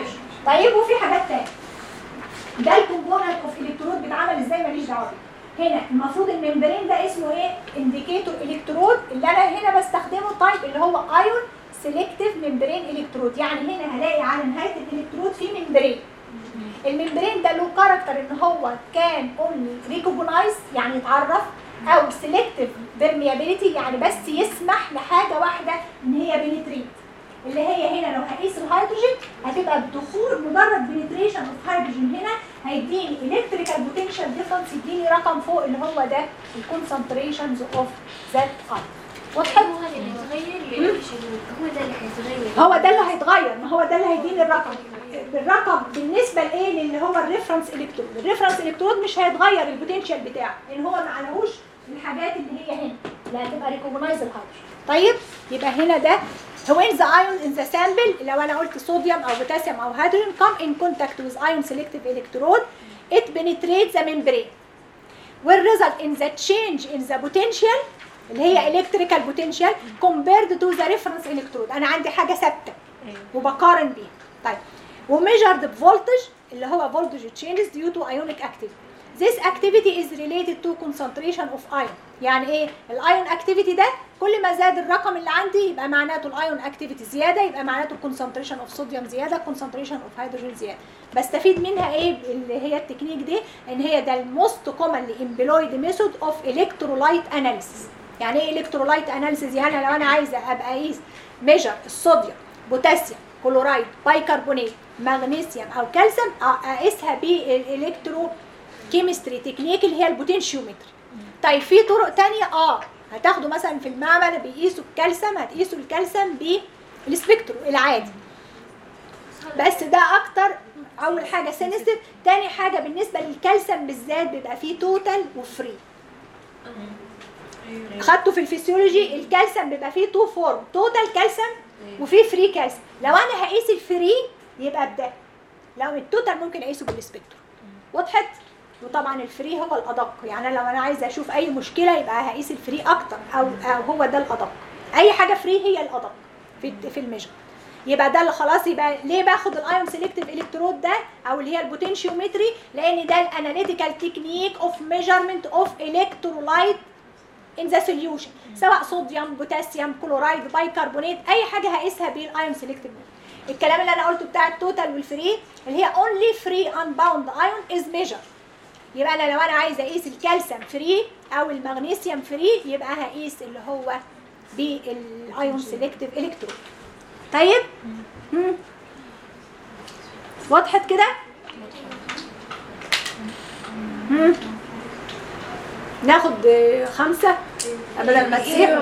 طيب وفي حاجات تانية ده الكومبوننت اوف الكترود بيتعمل ازاي ماليش دعوه بيه. هنا المفروض الممبرين ده اسمه ايه انديكيتور الكترود اللي انا هنا بستخدمه تايب اللي هو ايون سيلكتيف ممبرين الكترود يعني هنا هلاقي على نهايه الالكترود في ممبرين الممبرين ده له كاركتر ان هو كان اونلي ريكوجنايز يعني يتعرف او سيلكتيف بيرميابيليتي يعني بس يسمح لحاجه واحده ان هي بنتريت اللي هي هنا لو هقيس الهيدروجين هتبقى بدخول مجرد بنتريشن اوف هيدروجين هنا هيديني الكتريكال بوتنشال ديفرنس يديني رقم فوق اللي هو ده الكونسنتريشنز اوف ذات اي وضحت هو اللي هيتغير لإيش هو ده اللي هيتغير هو ده اللي هيتغير ما هو ده اللي هيديني الرقم الرقم بالنسبه لايه للي هو الريفرنس الكترود الريفرنس الكترود مش هيتغير البوتنشال بتاعه لان هو ما عليهوش الحاجات اللي هي هنا اللي هتبقى ريكوجنايز الهيدروجين طيب يبقى هنا ده هو in the ion in the sample لو انا قلت صوديوم او بوتاسيوم او هيدروجين come in contact with ion selective electrode it penetrates the membrane will result in the change in the potential اللي هي electrical potential compared to the reference electrode انا عندي حاجه ثابته وبقارن بيها طيب وميجرد بفولتج اللي هو voltage changes due to ionic activity This activity is related to concentration of ion يعني ايه الايون اكتيفيتي ده كل ما زاد الرقم اللي عندي يبقى معناته الايون اكتيفيتي زياده يبقى معناته concentration اوف صوديوم زياده concentration اوف هيدروجين زياده بستفيد منها ايه اللي هي التكنيك دي ان هي ده الموست كومنلي امبلويد ميثود اوف الكترولايت اناليسيس يعني ايه الكترولايت اناليسيس يعني لو انا عايزه ابقى اقيس ميجر الصوديوم بوتاسيوم كلورايد بايكربونات مغنيسيوم او كالسيوم اقيسها بالالكترو كيمستري تكنيك اللي هي البوتنشيومتري طيب في طرق تانية اه هتاخدوا مثلا في المعمل بيقيسوا الكالسيوم هتقيسوا الكالسيوم بالسبكترو العادي بس ده اكتر اول حاجه سينستيف تاني حاجه بالنسبه للكالسيوم بالذات بيبقى فيه توتال وفري خدته في الفسيولوجي الكالسيوم بيبقى فيه تو فورم توتال كالسيوم وفي فري كالسيوم لو انا هقيس الفري يبقى بده لو التوتال ممكن اقيسه بالسبكترو وضحت وطبعا الفري هو الادق يعني لو انا عايزه اشوف اي مشكله يبقى هقيس الفري اكتر او, أو هو ده الادق اي حاجه فري هي الادق في في الميجر يبقى ده اللي خلاص يبقى ليه باخد الايون سيلكتيف الكترود ده او اللي هي البوتنشيومتري لان ده الاناليتيكال تكنيك اوف ميجرمنت اوف الكترولايت ان ذا سوليوشن سواء صوديوم بوتاسيوم كلورايد بايكربونات اي حاجه هقيسها بالايون سيلكتيف الكلام اللي انا قلته بتاع التوتال والفري اللي هي only free unbound ion is measured يبقى انا لو انا عايزه اقيس الكالسيوم فري او المغنيسيوم فري يبقى هقيس اللي هو بالايون سيلكتيف الكترود طيب مم. وضحت كده مم. ناخد آه، خمسة بدل ما تسيح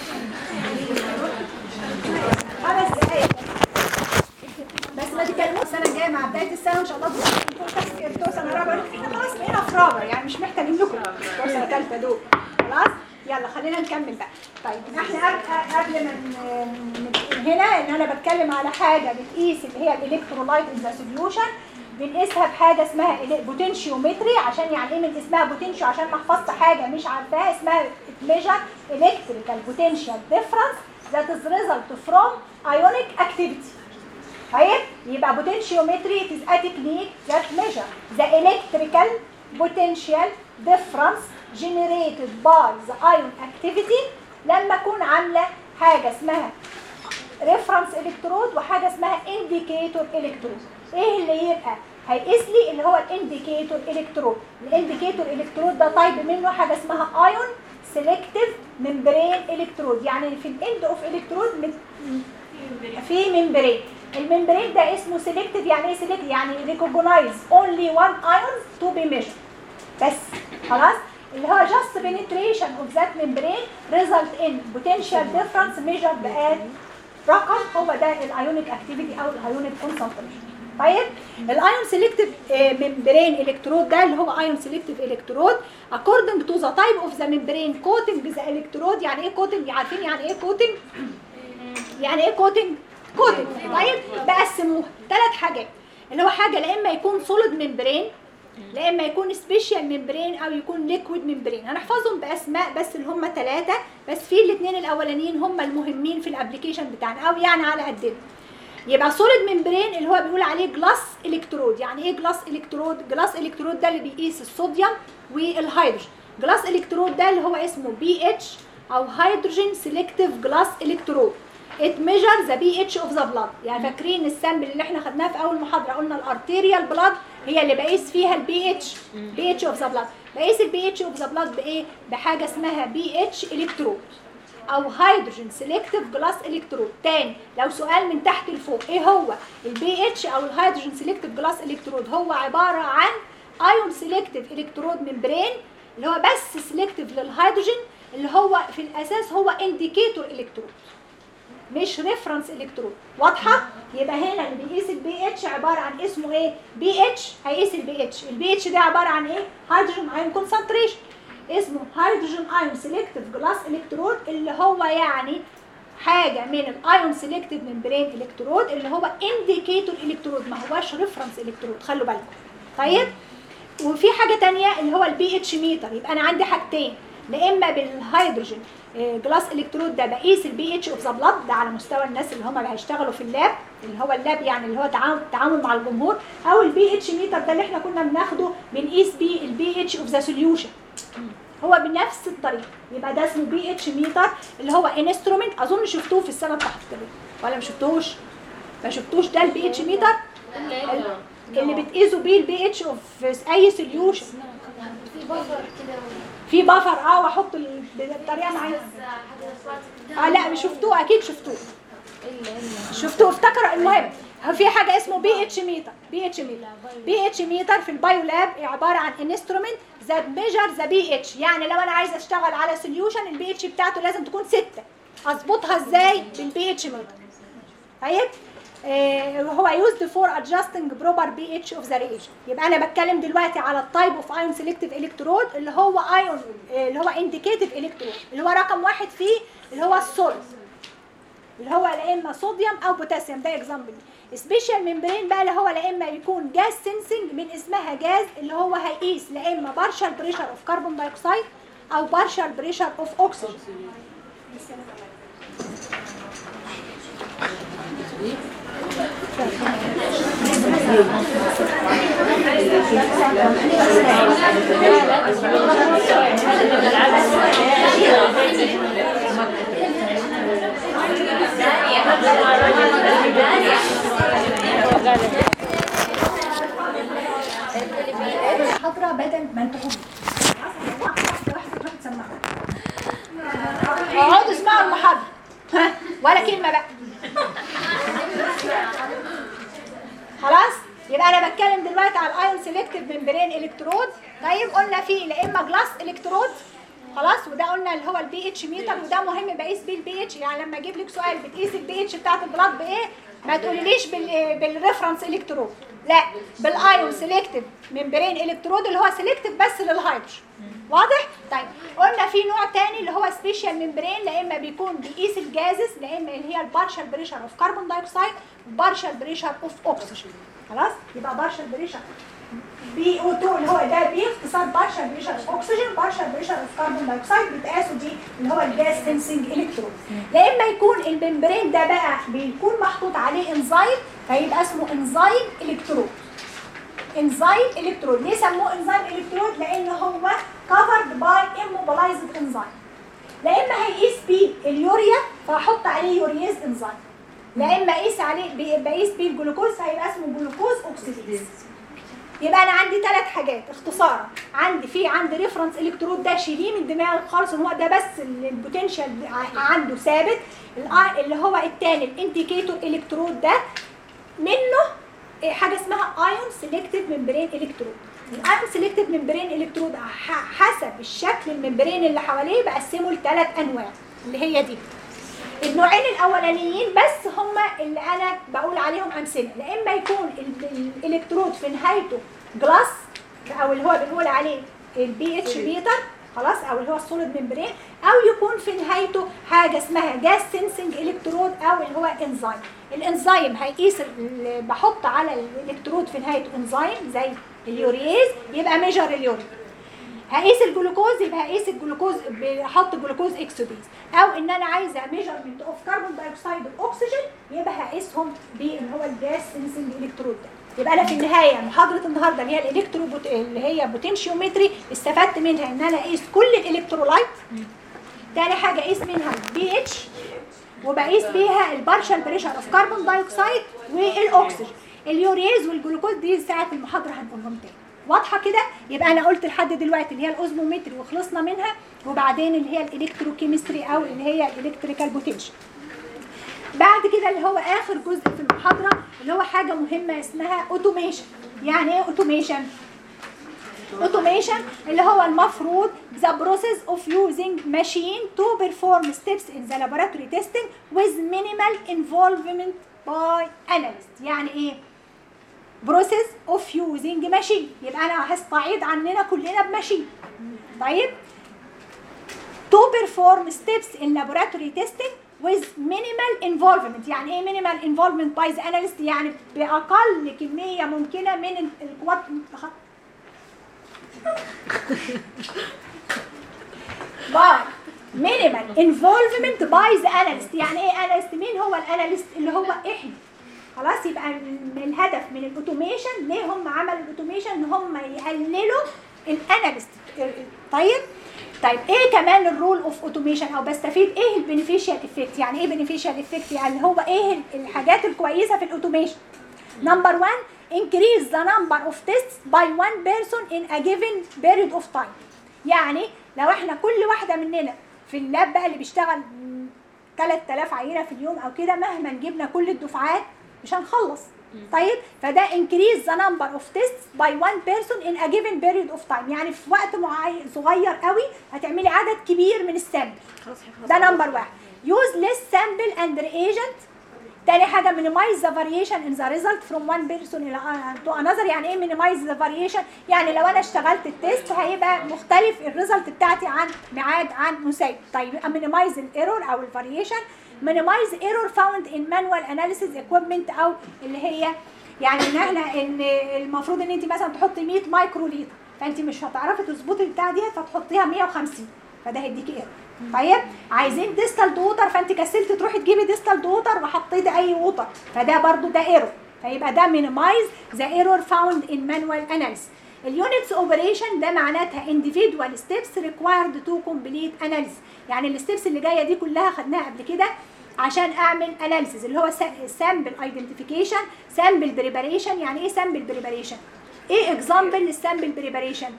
خمس دقايق بس ما تتكلموش السنة الجاية مع بداية السنة إن شاء الله تبقوا بتوع سنة رابعة احنا خلاص بقينا في رابع يعني مش محتاجين لكم بتوع سنة تالتة دول خلاص يلا خلينا نكمل بقى طيب احنا قبل قبل ما ن- ن- هنا ان انا بتكلم على حاجه بتقيس اللي هي الالكترولايت ان ذا سوليوشن بنقيسها بحاجه اسمها بوتنشيومتري عشان يعني ايه من اسمها بوتنشيو عشان ما حفظت حاجه مش عارفاها اسمها ميجر الكتريكال بوتنشال ديفرنس ذات از ريزلت فروم ايونيك اكتيفيتي طيب يبقى potentiometry it is a technique that measure the electrical potential difference generated by the ion activity لما اكون عامله حاجه اسمها ريفرنس الكترود وحاجه اسمها انديكيتور الكترود ايه اللي يبقى هيقيس لي اللي هو الانديكيتور الكترود الانديكيتور الكترود ده طيب منه حاجه اسمها ايون سيلكتيف ممبرين الكترود يعني في الاند اوف الكترود في ممبرين الممبرين ده اسمه سيلكتيف يعني ايه سيلكتيف يعني ريكوجنايز اونلي وان ايون تو بي ميجر بس خلاص اللي هو just penetration of that membrane result in potential difference measured at رقم هو ده الايونيك اكتيفيتي او الايونيك كونسنتريشن طيب الايون سيلكتيف ممبرين الكترود ده اللي هو ايون سيلكتيف الكترود according to the type of the membrane coating the electrode يعني ايه coating عارفين يعني ايه coating يعني ايه كوتنج كوتنج طيب بقسموها ثلاث حاجات اللي هو حاجه لا اما يكون سوليد ممبرين لا اما يكون سبيشال ممبرين او يكون ليكويد ممبرين هنحفظهم باسماء بس اللي هم ثلاثه بس في الاثنين الاولانيين هم المهمين في الابلكيشن بتاعنا او يعني على قدنا يبقى سوليد ممبرين اللي هو بيقول عليه جلاس الكترود يعني ايه جلاس الكترود جلاس الكترود ده اللي بيقيس الصوديوم والهيدروجين جلاس الكترود ده اللي هو اسمه بي اتش او هيدروجين سيلكتيف جلاس الكترود ات ميجر ذا بي اتش اوف ذا بلاد يعني فاكرين السامبل اللي احنا خدناه في اول محاضره قلنا الارتيريال بلاد هي اللي بقيس فيها البي اتش بي اتش اوف ذا بلاد بقيس البي اتش اوف ذا بلاد بايه بحاجه اسمها بي اتش الكترود او هيدروجين سيلكتيف جلاس الكترود تاني لو سؤال من تحت لفوق ايه هو البي اتش او الهيدروجين سيلكتيف جلاس الكترود هو عباره عن ايون سيلكتيف الكترود ممبرين اللي هو بس سيلكتيف للهيدروجين اللي هو في الاساس هو انديكيتور الكترود مش ريفرنس الكترود واضحه يبقى هنا اللي بيقيس البي اتش عباره عن اسمه ايه بي اتش هيقيس البي اتش البي اتش ده عباره عن ايه هيدروجين ايون كونسنتريشن اسمه هيدروجين ايون سيلكتيف جلاس الكترود اللي هو يعني حاجه من الايون سيلكتيف ممبرين الكترود اللي هو انديكيتور الكترود ما هواش ريفرنس الكترود خلوا بالكم طيب وفي حاجه تانية اللي هو البي اتش ميتر يبقى انا عندي حاجتين لا اما بالهيدروجين آه، جلاس الكترود ده بقيس البي اتش اوف ذا بلاد ده على مستوى الناس اللي هم اللي هيشتغلوا في اللاب اللي هو اللاب يعني اللي هو تعامل تعامل مع الجمهور او البي اتش ميتر ده اللي احنا كنا بناخده بنقيس بيه البي اتش اوف ذا سوليوشن هو بنفس الطريقه يبقى ده اسمه بي اتش ميتر اللي هو انسترومنت اظن شفتوه في السنه بتاعت الطب ولا ما شفتوش ما شفتوش ده البي اتش ميتر اللي بتقيسوا بيه البي اتش اوف اي سوليوشن في بفر كده في بفر اه واحط ال- بطريقه معينه اه لا مش شفتوه اكيد شفتوه شفتوه افتكروا المهم هو في حاجه اسمه بي اتش ميتر بي اتش ميتر بي اتش ميتر في البايو لاب عباره عن انسترومنت ذات ميجر ذا بي اتش يعني لو انا عايزه اشتغل على سوليوشن البي اتش بتاعته لازم تكون 6 اظبطها ازاي بالبي اتش ميتر طيب آه، هو used for adjusting proper pH of the reagent يبقى انا بتكلم دلوقتي على التايب اوف ايون سيلكتيف الكترود اللي هو ايون اللي هو انديكيتيف الكترود اللي هو رقم واحد فيه اللي هو السوليد اللي هو لا اما صوديوم او بوتاسيوم ده اكزامبل سبيشال ممبرين بقى اللي هو لا اما يكون جاز سينسنج من اسمها جاز اللي هو هيقيس لا اما بارشال بريشر اوف كربون دايوكسيد او بارشال بريشر اوف اوكسجين حضرة بدل ما انتوا اقعدوا اسمعوا المحاضرة ها ولا كلمة بقى خلاص يبقى انا بتكلم دلوقتي على الايون سيلكتيف ممبرين الكترود طيب قلنا فيه لا اما جلاس الكترود خلاص وده قلنا اللي هو البي اتش ميتر وده مهم بقيس بيه البي اتش يعني لما اجيب لك سؤال بتقيس البي اتش بتاعت البلاد بايه ما تقوليليش بال بالريفرنس الكترود لا بالايون سيلكتيف ممبرين الكترود اللي هو سيلكتيف بس للهيدروجين واضح طيب قلنا في نوع تاني اللي هو سبيشال ممبرين لا اما بيكون بيقيس الجازز لا اما اللي هي البارشال بريشر اوف كربون دايوكسيد وبارشال بريشر اوف اوكسجين خلاص يبقى بارشال بريشر بي او 2 اللي هو ده بي اختصار بارشال بريشر اوف اوكسجين بارشال بريشر اوف كربون دايوكسيد بيتقاسوا دي اللي هو الجاز سينسنج الكترون لا اما يكون الممبرين ده بقى بيكون محطوط عليه انزيم فيبقى اسمه انزيم الكترود انزيم الكترود ليه سموه انزيم الكترود لان هو كفرد باي immobilized انزيم لا اما هيقيس بيه اليوريا فاحط عليه يورياز انزيم لا اما اقيس عليه بي- بقيس بيه الجلوكوز فهيبقى اسمه جلوكوز اوكسيديز يبقى انا عندي ثلاث حاجات اختصارا عندي في عندي ريفرنس الكترود ده شيليه من دماغك خالص ان هو ده بس ال- البوتنشال ع- عنده ثابت الآ- اللي هو الثاني الانديكيتور الكترود ده منه إيه حاجه اسمها ايون سيلكتيف ممبرين الكترود الايون سيلكتيف ممبرين الكترود ح- حسب الشكل الممبرين اللي حواليه بقسمه لثلاث انواع اللي هي دي النوعين الاولانيين بس هما اللي انا بقول عليهم امثله لا اما يكون ال- الالكترود في نهايته جلاس او اللي هو بنقول عليه البي اتش بيتر خلاص او اللي هو السوليد ممبرين او يكون في نهايته حاجه اسمها جاز سينسنج الكترود او اللي هو انزيم الانزيم هيقيس ال- بحط على الالكترود في نهايته انزيم زي اليوريز يبقى ميجر اليوريا هقيس الجلوكوز يبقى هقيس الجلوكوز بحط جلوكوز اكسوبيز او ان انا عايزه ميجرمنت اوف كربون دايوكسيد والاكسجين يبقى هقيسهم باللي هو الجاس سنسنج الكترود ده يبقى انا في النهايه محاضره النهارده اللي هي الالكترو بوت... اللي هي بوتنشيومتري استفدت منها ان انا اقيس كل الالكترولايت تاني حاجه اقيس منها البي اتش وبقيس بيها البارشال بريشر اوف كربون دايوكسيد والاكسجين اليوريز والجلوكوز دي ساعه المحاضره هنقولهم تاني واضحه كده يبقى انا قلت لحد دلوقتي اللي هي الاوزمومتري وخلصنا منها وبعدين اللي هي الالكتروكيمستري او اللي هي الالكتريكال بوتنشال بعد كده اللي هو اخر جزء في المحاضره اللي هو حاجه مهمه اسمها اوتوميشن يعني ايه اوتوميشن automation اللي هو المفروض the process of using machine to perform steps in the laboratory testing with minimal involvement by analyst يعني ايه process of using machine يبقى انا هستعيد عننا كلنا بماشين طيب to perform steps in laboratory testing with minimal involvement يعني ايه minimal involvement by the analyst يعني باقل كميه ممكنه من القوات by minimal involvement by the analyst يعني ايه analyst مين هو الاناليست اللي هو احنا خلاص يبقى من الهدف من الاوتوميشن ليه هم عملوا الاوتوميشن ان هم يقللوا الاناليست طيب طيب ايه كمان الرول اوف اوتوميشن او بستفيد ايه البينيفيشال افكت يعني ايه بينيفيشال افكت يعني هو ايه الحاجات الكويسه في الاوتوميشن نمبر 1 increase the number of tests by one person in a given period of time يعني لو احنا كل واحده مننا في اللاب بقى اللي بيشتغل 3000 عينه في اليوم او كده مهما جبنا كل الدفعات مش هنخلص طيب فده increase the number of tests by one person in a given period of time يعني في وقت معين صغير قوي هتعملي عدد كبير من السامبل ده نمبر واحد use less sample and reagent تاني حاجة minimize the variation in the result from one person إلى to another يعني إيه minimize the variation يعني لو أنا اشتغلت التيست هيبقى مختلف الريزلت بتاعتي عن ميعاد عن مساوي طيب يبقى minimize الايرور أو الفاريشن minimize error found in manual analysis equipment أو اللي هي يعني ان احنا ان المفروض ان انت مثلا تحطي 100 مايكرو لتر فانت مش هتعرفي تظبطي البتاع دي فتحطيها 150 فده هيديكي ايرور طيب عايزين ديستال ووتر فانت كسلت تروحي تجيبي ديستال ووتر وحطيتي اي ووتر فده برضو ده ايرور فيبقى ده مينيمايز ذا ايرور فاوند ان مانوال اناليسيس اليونتس اوبريشن ده معناتها individual steps required to complete analysis يعني الستبس اللي جايه دي كلها خدناها قبل كده عشان اعمل اناليسيس اللي هو سامبل ايدنتيفيكيشن سامبل بريباريشن يعني ايه سامبل بريباريشن ايه اكزامبل للسامبل بريباريشن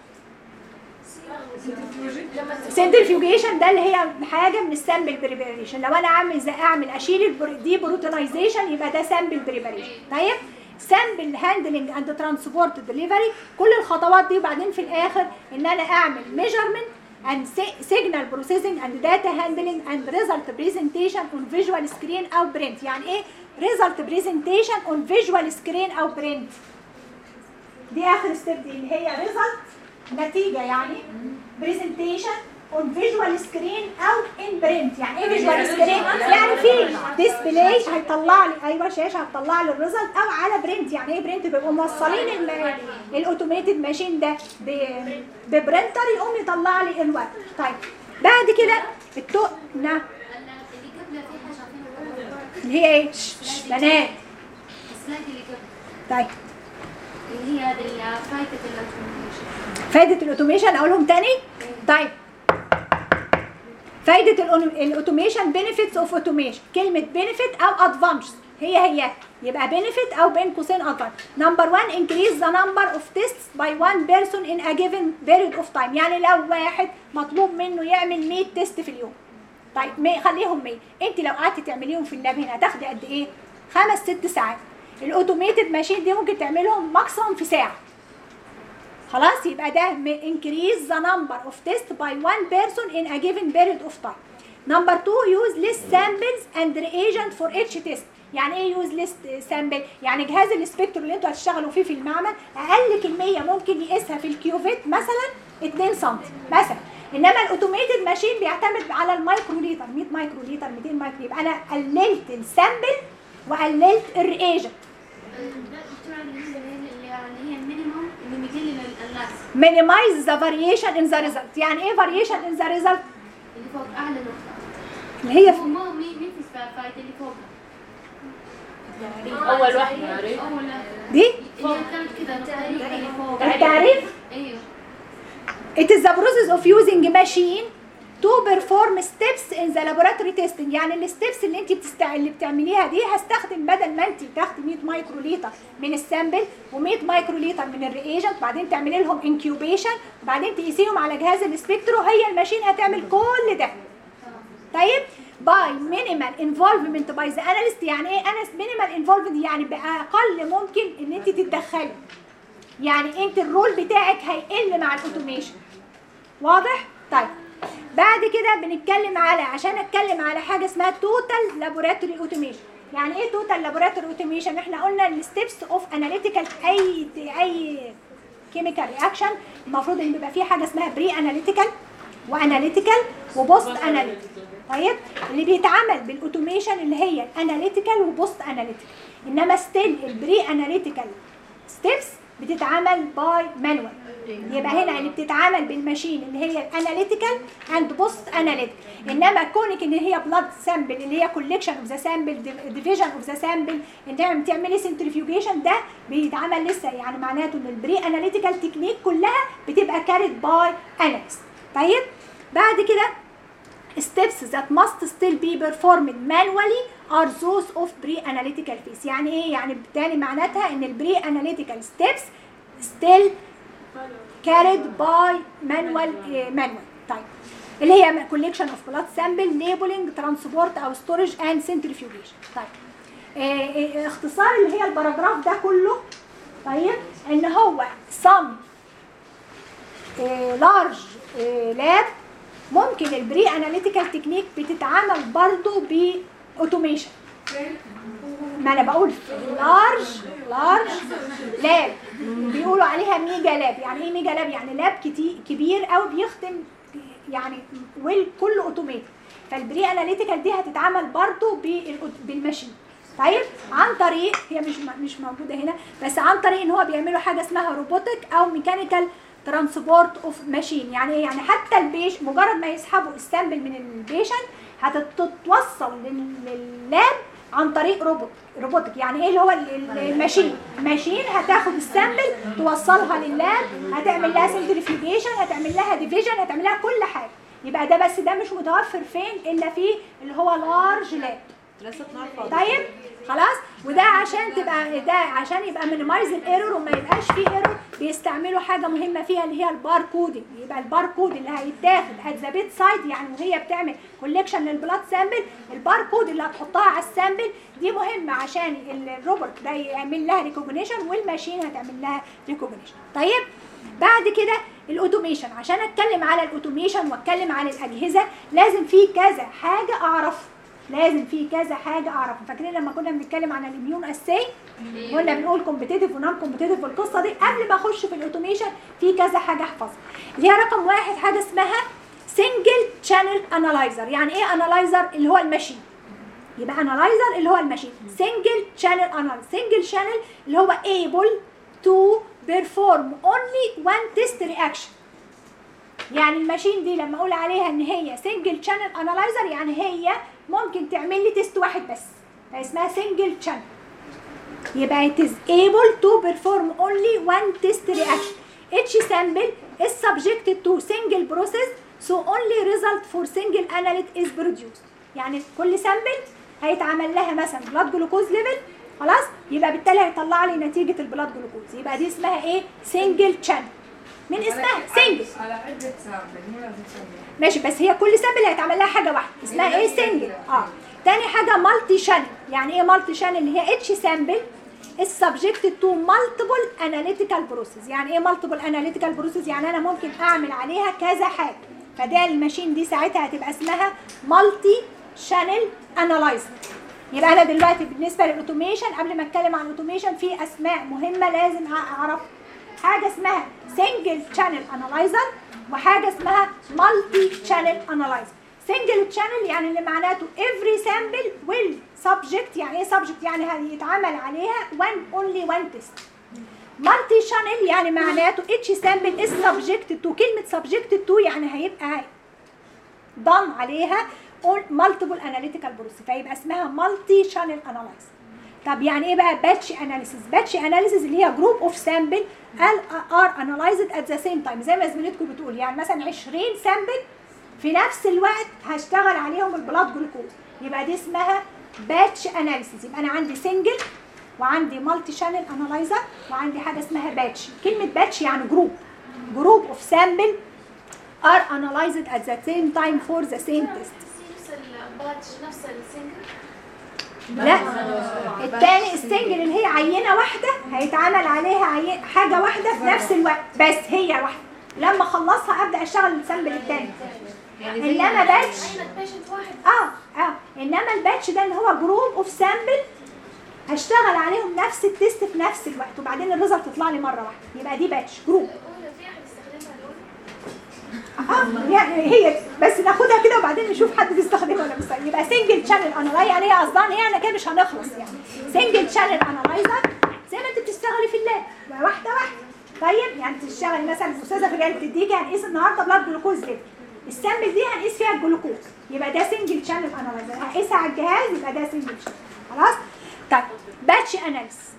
سنترفيوجيشن ده اللي هي حاجه من السامبل بريباريشن لو انا اعمل زي اعمل اشيل البر- دي بروتينايزيشن يبقى ده سامبل بريباريشن طيب سامبل هاندلنج اند ترانسبورت ديليفري كل الخطوات دي وبعدين في الاخر ان انا اعمل ميجرمنت and si- signal processing and data handling and result presentation on visual screen او print يعني ايه result presentation on visual screen او print دي اخر ستيب دي اللي هي result نتيجة يعني presentation on visual screen او in print يعني ايه visual screen يعني في display هيطلع لي ايوه شاشة هتطلع لي الريزلت او على برنت يعني ايه برنت بيبقوا موصلين الاوتوميتد ماشين ده ب- ببرنتر يقوم يطلع لي الورق طيب بعد كده التو نعم اللي قبله في حاجه عارفين اللي هي ايه شش، شش، بنات السلايد اللي قبل طيب اللي هي هذه اللي فايده الاوتوميشن فايدة الاوتوميشن اقولهم تاني طيب فايدة الأونو- الاوتوميشن بنفيتس اوف اوتوميشن كلمة بنفيت او ادفانتج هي هي يبقى بنفيت او بين قوسين ادفانتج نمبر 1 increase the number of tests by one person in a given period of time يعني لو واحد مطلوب منه يعمل 100 تيست في اليوم طيب مي خليهم 100 انت لو قعدتي تعمليهم في اللاب هنا هتاخدي قد ايه خمس ست ساعات الاوتوميتد ماشين دي ممكن تعملهم ماكسيموم في ساعه خلاص يبقى ده م- increase the number of tests by one person in a given period of time. Number two use less samples and reagent for each test. يعني ايه use less sample؟ يعني جهاز السبكتر اللي انتوا هتشتغلوا فيه في المعمل اقل كميه ممكن يقيسها في الكيوفيت مثلا 2 سم مثلا انما الاوتوميتد ماشين بيعتمد على المايكرو لتر 100 مايكرو لتر 200 مايكرو يبقى انا قللت السامبل وقللت الرياجنت الدكتورة اللي هي اللي هي المينيموم اللي بيجي لنا الناس minimize the variation in the result يعني ايه variation in the result اللي فوق اعلى نقطه اللي هي هو ما مين مين في الفايده اللي فوقها اول واحده اول دي اللي كانت كده نقطه اللي فوق التعريف ايوه It is the process of using a machine to perform steps in the laboratory testing يعني الستبس اللي انت بتستع... اللي بتعمليها دي هستخدم بدل ما انت تاخدي 100 مايكرو لتر من السامبل و100 مايكرو لتر من الرياجنت بعدين تعملي لهم انكيوبيشن وبعدين تقيسيهم على جهاز السبكترو هي الماشين هتعمل كل ده طيب باي مينيمال انفولفمنت باي ذا اناليست يعني ايه اناليست مينيمال انفولفمنت يعني باقل ممكن ان انت تتدخلي يعني انت الرول بتاعك هيقل مع الاوتوميشن واضح طيب بعد كده بنتكلم على عشان اتكلم على حاجه اسمها توتال لابوراتوري اوتوميشن يعني ايه توتال لابوراتوري اوتوميشن احنا قلنا الستبس اوف اناليتيكال اي اي كيميكال رياكشن المفروض ان بيبقى فيه حاجه اسمها بري اناليتيكال واناليتيكال وبوست اناليتيكال طيب اللي بيتعمل بالاوتوميشن اللي هي الاناليتيكال وبوست اناليتيكال انما ستيل البري اناليتيكال ستيبس بتتعمل باي مانوال يبقى هنا اللي بتتعمل بالماشين اللي هي الاناليتيكال اند بوست اناليتيكال انما كونك ان هي بلاد سامبل اللي هي كولكشن اوف ذا سامبل ديفيجن اوف ذا سامبل ان تعملي سنترفيوجيشن ده بيتعمل لسه يعني معناته ان البري اناليتيكال تكنيك كلها بتبقى كارد باي اناليست طيب بعد كده steps that must still be performed manually are those of pre-analytical phase يعني ايه يعني بالتالي معناتها ان البري analytical steps still carried by manual eh, manual طيب اللي هي collection of blood sample labeling transport او storage and centrifugation طيب إيه إيه اختصار اللي هي الباراجراف ده كله طيب ان هو some لارج لاب ممكن البري اناليتيكال تكنيك بتتعمل برضو باوتوميشن ما انا بقول لارج لارج لاب بيقولوا عليها ميجا لاب يعني ايه ميجا لاب يعني لاب كتير كبير قوي بيخدم يعني ويل كله اوتوميتد فالبري اناليتيكال دي هتتعمل برضو بالأوت- بالماشين طيب عن طريق هي مش مش موجوده هنا بس عن طريق ان هو بيعملوا حاجه اسمها روبوتك او ميكانيكال ترانسبورت اوف ماشين يعني ايه يعني حتى البيش مجرد ما يسحبوا السامبل من البيشنت هتتوصل لل- لللاب عن طريق روبوت روبوتك يعني ايه اللي هو ال- ال- الماشين ماشين هتاخد السامبل توصلها لللاب هتعمل لها سنترفيوجيشن هتعمل لها ديفيجن هتعمل لها كل حاجه يبقى ده بس ده مش متوفر فين الا في اللي هو لارج لاب طيب خلاص وده عشان تبقى ده عشان يبقى مينيمايز الايرور وما يبقاش فيه ايرور بيستعملوا حاجه مهمه فيها اللي هي البار كودنج يبقى البار كود اللي هيتاخد ات ذا بيت سايد يعني وهي بتعمل كولكشن للبلاد سامبل البار كود اللي هتحطها على السامبل دي مهمه عشان الروبوت ده يعمل لها ريكوجنيشن والماشين هتعمل لها ريكوجنيشن طيب بعد كده الاوتوميشن عشان اتكلم على الاوتوميشن واتكلم عن الاجهزه لازم في كذا حاجه اعرفها لازم في كذا حاجه اعرفها فاكرين لما كنا بنتكلم عن الاميون اساي قلنا بنقول كومبتيتيف ونون كومبتيتيف والقصه دي قبل ما اخش في الاوتوميشن في كذا حاجه احفظها اللي هي رقم واحد حاجه اسمها سنجل شانل انالايزر يعني ايه انالايزر اللي هو الماشين يبقى انالايزر اللي هو الماشين سنجل شانل انالايزر سنجل شانل اللي هو able to perform only one test reaction يعني الماشين دي لما اقول عليها ان هي سنجل شانل انالايزر يعني هي ممكن تعمل لي تيست واحد بس فاسمها سنجل شانل يبقى it is able to perform only one test reaction each sample is subjected to single process so only result for single analyte is produced يعني كل سامبل هيتعمل لها مثلا بلاد جلوكوز ليفل خلاص يبقى بالتالي هيطلع لي نتيجه البلاد جلوكوز يبقى دي اسمها ايه سنجل شانل من اسمها سنجل على عدة سامبل مو لازم سامبل ماشي بس هي كل سامبل هيتعمل لها حاجه واحده اسمها ايه سنجل اه تاني حاجه مالتي شانل يعني ايه مالتي شانل اللي هي اتش سامبل is subjected to multiple analytical process يعني ايه multiple analytical process يعني انا ممكن اعمل عليها كذا حاجه فده الماشين دي ساعتها هتبقى اسمها مالتي شانل انالايزر يبقى انا دلوقتي بالنسبه للاوتوميشن قبل ما اتكلم عن الاوتوميشن في اسماء مهمه لازم اعرفها حاجه اسمها سنجل شانل انالايزر وحاجه اسمها مالتي شانل انالايزر سنجل شانل يعني اللي معناته every sample will subject يعني ايه subject يعني هيتعمل عليها one only one test مالتي شانل يعني معناته اتش سامبل از سبجكت تو كلمه سبجكت تو يعني هيبقى ضم عليها مالتيبل اناليتيكال بروسيس فيبقى اسمها مالتي شانل اناليز طب يعني ايه بقى باتش اناليسيس باتش اناليسيس اللي هي جروب اوف سامبل ار انالايزد ات ذا سيم تايم زي ما زميلتكم بتقول يعني مثلا 20 سامبل في نفس الوقت هشتغل عليهم البلاد جلوكوز يبقى دي اسمها باتش اناليسيس يبقى انا عندي سنجل وعندي مالتي شانل انالايزر وعندي حاجه اسمها باتش كلمه باتش يعني جروب جروب اوف سامبل are analyzed at the same time for the same test نفس الباتش نفس السنجل لا التاني السنجل اللي هي عينه واحده هيتعمل عليها عي... حاجه واحده في نفس الوقت بس هي واحده لما اخلصها ابدا اشتغل السامبل التاني انما باتش عينة بيشنت واحد اه اه انما الباتش ده اللي هو جروب اوف سامبل هشتغل عليهم نفس التست في نفس الوقت وبعدين الريزلت تطلع لي مره واحده يبقى دي باتش جروب الأولى في أحد يستخدمها اه الأولى يعني هي بس ناخدها كده وبعدين نشوف حد بيستخدمها ولا مش يبقى سنجل شانل انالايز يعني هي قصدها ان هي انا كده مش هنخلص يعني سنجل شانل انالايزر زي ما انت بتشتغلي في اللاب واحده واحده طيب يعني تشتغلي مثلا الاستاذه فريال بتديكي هنقيس النهارده بلاد جلوكوز ليفل السامبل دي هنقيس فيها الجلوكوز يبقى ده سنجل شانل انالايزر هقيسها على الجهاز يبقى ده سنجل شانل خلاص طيب باتش اناليسيس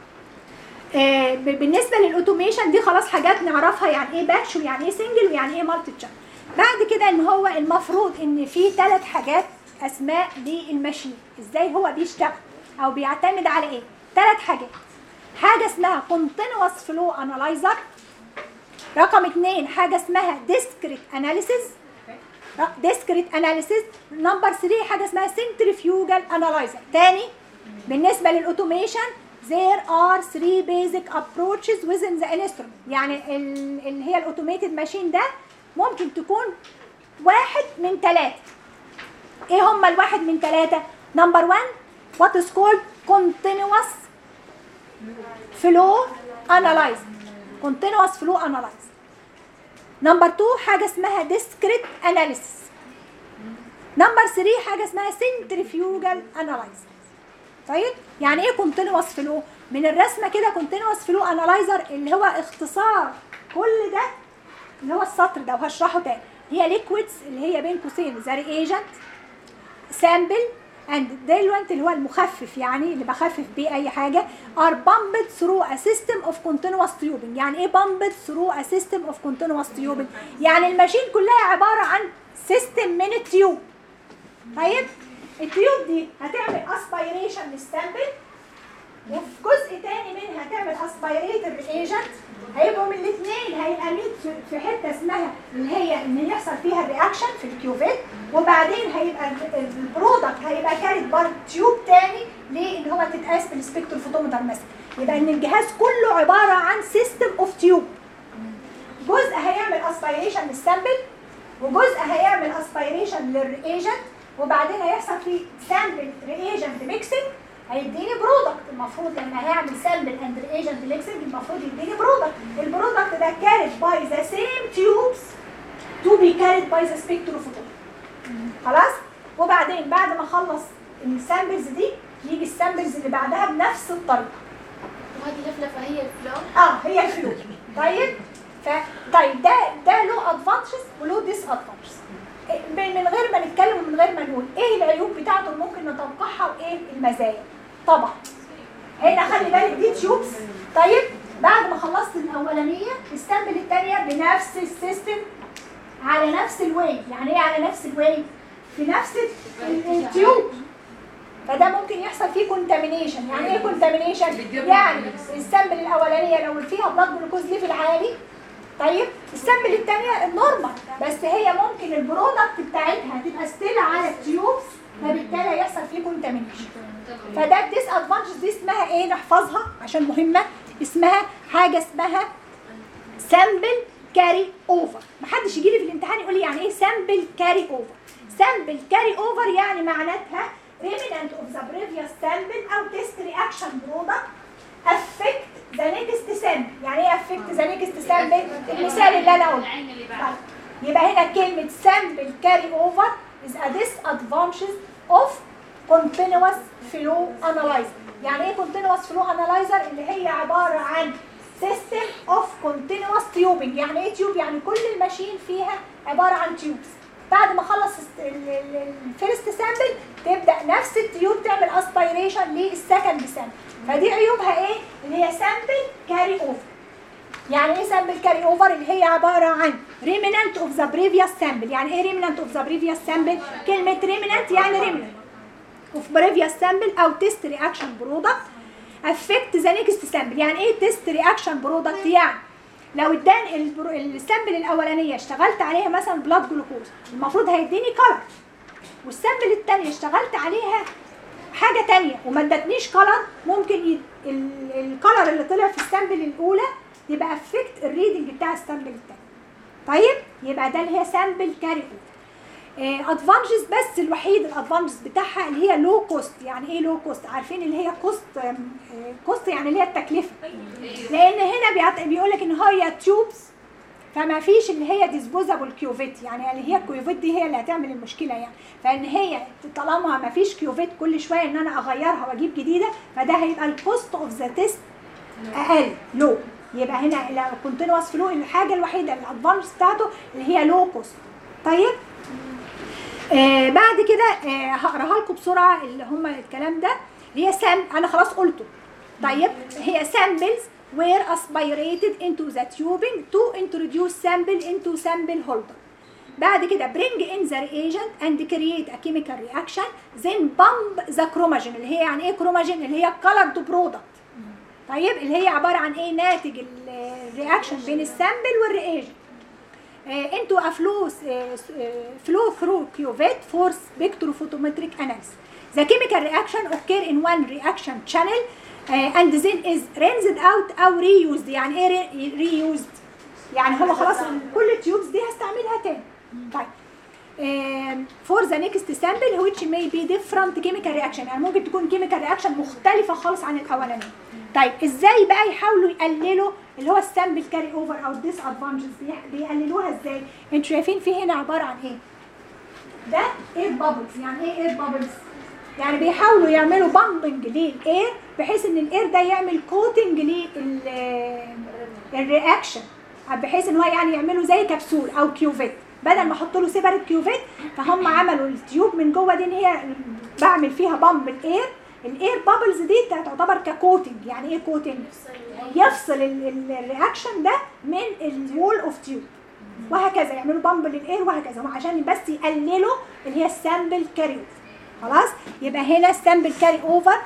آه، ب- بالنسبه للاوتوميشن دي خلاص حاجات نعرفها يعني ايه باتش ويعني ايه سنجل ويعني ايه مالتي تشانل بعد كده ان هو المفروض ان في ثلاث حاجات اسماء للماشين ازاي هو بيشتغل او بيعتمد على ايه ثلاث حاجات حاجه اسمها continuous flow analyzer رقم اثنين حاجه اسمها discrete analysis discrete analysis نمبر 3 حاجه اسمها centrifugal analyzer تاني بالنسبه للاوتوميشن there are three basic approaches within the instrument يعني ال- اللي هي الاوتوميتد ماشين ده ممكن تكون واحد من ثلاثه ايه هم الواحد من ثلاثه نمبر 1 what is called continuous flow analyzer continuous flow analyzer نمبر 2 حاجه اسمها discrete analysis نمبر 3 حاجه اسمها centrifugal analysis طيب يعني ايه كونتينوس فلو من الرسمه كده كونتينوس فلو انالايزر اللي هو اختصار كل ده اللي هو السطر ده وهشرحه تاني هي ليكويدز اللي هي بين قوسين ذا ريجنت سامبل اند diluent اللي هو المخفف يعني اللي بخفف بيه اي حاجه are pumped through a system of continuous tubing يعني ايه pumped through a system of continuous tubing يعني الماشين كلها عباره عن سيستم من التيوب طيب التيوب دي هتعمل اسبيريشن للسامبل وفي جزء تاني منها هتعمل اسبيريت الريجنت هيبقوا من الاثنين هيبقى ميت في- في حته اسمها اللي هي ان يحصل فيها رياكشن في الكيوفيت وبعدين هيبقى ال- ال- البرودكت هيبقى كارد بار تيوب تاني لان هو تتقاس بالسبيكتروفوتومتر فوتومتر مثلا يبقى ان الجهاز كله عباره عن سيستم اوف تيوب جزء هيعمل اسبيريشن للسامبل وجزء هيعمل اسبيريشن للريجنت وبعدين هيحصل في سامبل ريجنت ميكسنج هيديني برودكت المفروض لما هيعمل سامبل اند ريجنت ميكسنج المفروض يديني برودكت البرودكت ده كارد باي ذا سيم تيوبس تو بي كارد باي ذا سبيكتروفوتومتر خلاص وبعدين بعد ما اخلص السامبلز دي يجي السامبلز اللي بعدها بنفس الطريقه وهذه لفلفة هي الفلو اه هي الفلو طيب ف طيب ده ده له ادفانتجز وله ديس ادفانتجز من غير ما نتكلم ومن غير ما نقول ايه العيوب بتاعته اللي ممكن نتوقعها وايه المزايا طبعا هنا خلي بالك دي تيوبس طيب بعد ما خلصت الاولانيه السامبل الثانيه بنفس السيستم على نفس الواي يعني ايه على نفس الواي في نفس ال- التيوب فده ممكن يحصل فيه كونتامينيشن يعني ايه كونتامينيشن يعني السامبل الاولانيه لو فيها بلاد جلوكوز ليفل عالي طيب السامبل الثانيه النورمال بس هي ممكن البرودكت بتاعتها تبقى ستيل على التيوبس فبالتالي يحصل فيه كونتامينيشن فده الديس ادفانتج دي اسمها ايه نحفظها عشان مهمه اسمها حاجه اسمها سامبل كاري اوفر محدش يجي لي في الامتحان يقول لي يعني ايه سامبل كاري اوفر سامبل كاري اوفر يعني معناتها remnant of the previous sample او test reaction product affect the next sample يعني ايه affect the next sample المثال اللي انا قلته العين اللي بعد طيب يبقى هنا كلمة sample carry over is a disadvantage of continuous flow analyzer يعني ايه continuous flow analyzer اللي هي عبارة عن سيستم اوف كونتينوس تيوبنج يعني ايه تيوب يعني كل الماشين فيها عباره عن تيوبس بعد ما خلص الفيرست سامبل تبدا نفس التيوب تعمل اسبيريشن للسكند سامبل فدي عيوبها ايه اللي هي سامبل كاري اوفر يعني ايه سامبل كاري اوفر اللي هي عباره عن ريمننت اوف ذا بريفيوس سامبل يعني ايه ريمننت اوف ذا بريفيوس سامبل كلمه ريمننت يعني ريمننت اوف بريفيوس سامبل او تيست رياكشن برودكت افكت ذا نيكست سامبل يعني ايه تيست رياكشن برودكت يعني لو اداني البرو- السامبل الاولانيه اشتغلت عليها مثلا بلاد جلوكوز المفروض هيديني كلر والسامبل الثانيه اشتغلت عليها حاجه تانية وما ادتنيش كلر ممكن ي... الكلر اللي طلع في السامبل الاولى يبقى افكت الريدنج بتاع السامبل الثاني طيب يبقى ده اللي هي سامبل كاري ادفانتجز بس الوحيد الادفانتجز بتاعها اللي هي لو كوست يعني ايه لو كوست عارفين اللي هي كوست كوست يعني اللي هي التكلفه لان هنا بيعت... بيقول لك ان هي تيوبس فما فيش اللي هي ديسبوزابل كيوفيت يعني اللي هي الكيوفيت دي هي اللي هتعمل المشكله يعني فان هي طالما ما فيش كيوفيت كل شويه ان انا اغيرها واجيب جديده فده هيبقى الكوست اوف ذا تيست اقل لو يبقى هنا لو كونتينوس فلو الحاجه الوحيده الادفانس بتاعته اللي هي لو كوست طيب آه بعد كده آه هقراها لكم بسرعه اللي هم الكلام ده اللي هي سام انا خلاص قلته طيب هي samples were aspirated into the tubing to introduce sample into sample holder بعد كده bring in the reagent and create a chemical reaction then pump the chromogen اللي هي يعني ايه chromogen اللي هي colored product طيب اللي هي عباره عن ايه ناتج الرياكشن بين السامبل والرياجنت into a flow flow through cuvette for spectrophotometric analysis. The chemical reaction occur in one reaction channel uh, and then is rinsed out أو reused يعني ايه re- reused؟ يعني هو خلاص كل التيوبس دي هستعملها تاني. طيب um, for the next sample which may be different chemical reaction يعني ممكن تكون chemical reaction مختلفة خالص عن الأولانية. طيب ازاي بقى يحاولوا يقللوا اللي هو السامبل كاري اوفر او الديس ادفانتجز بيقللوها ازاي؟ انتوا شايفين في هنا عباره عن ايه؟ ده اير بابلز يعني ايه اير بابلز؟ يعني بيحاولوا يعملوا بامبنج للاير بحيث ان الاير ده يعمل كوتنج للرياكشن بحيث ان هو يعني يعملوا زي كبسول او كيوفيت بدل ما احط له سيبريت كيوفيت فهم عملوا التيوب من جوه دي ان هي بعمل فيها بامب الاير الاير بابلز دي تعتبر ككوتنج يعني ايه كوتنج يفصل ال- ال- الرياكشن ده من الوول اوف تيوب وهكذا يعملوا بامب للاير وهكذا هم عشان بس يقللوا اللي هي السامبل كاري اوفر خلاص يبقى هنا السامبل كاري اوفر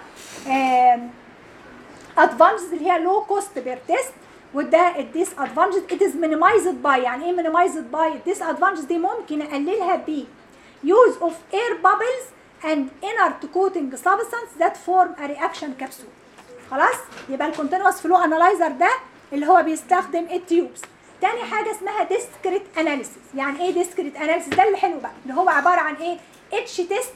ادفانتجز اللي هي لو كوست بير تيست وده الديس ادفانتجز ات از مينيمايزد باي يعني ايه مينيمايزد باي الديس ادفانتجز دي ممكن اقللها ب use of air bubbles and inert coating substance that form a reaction capsule خلاص يبقى الكونتينوس فلو انالايزر ده اللي هو بيستخدم التيوبس تاني حاجه اسمها ديسكريت اناليسيس يعني ايه ديسكريت اناليسيس ده اللي حلو بقى اللي هو عباره عن ايه اتش تيست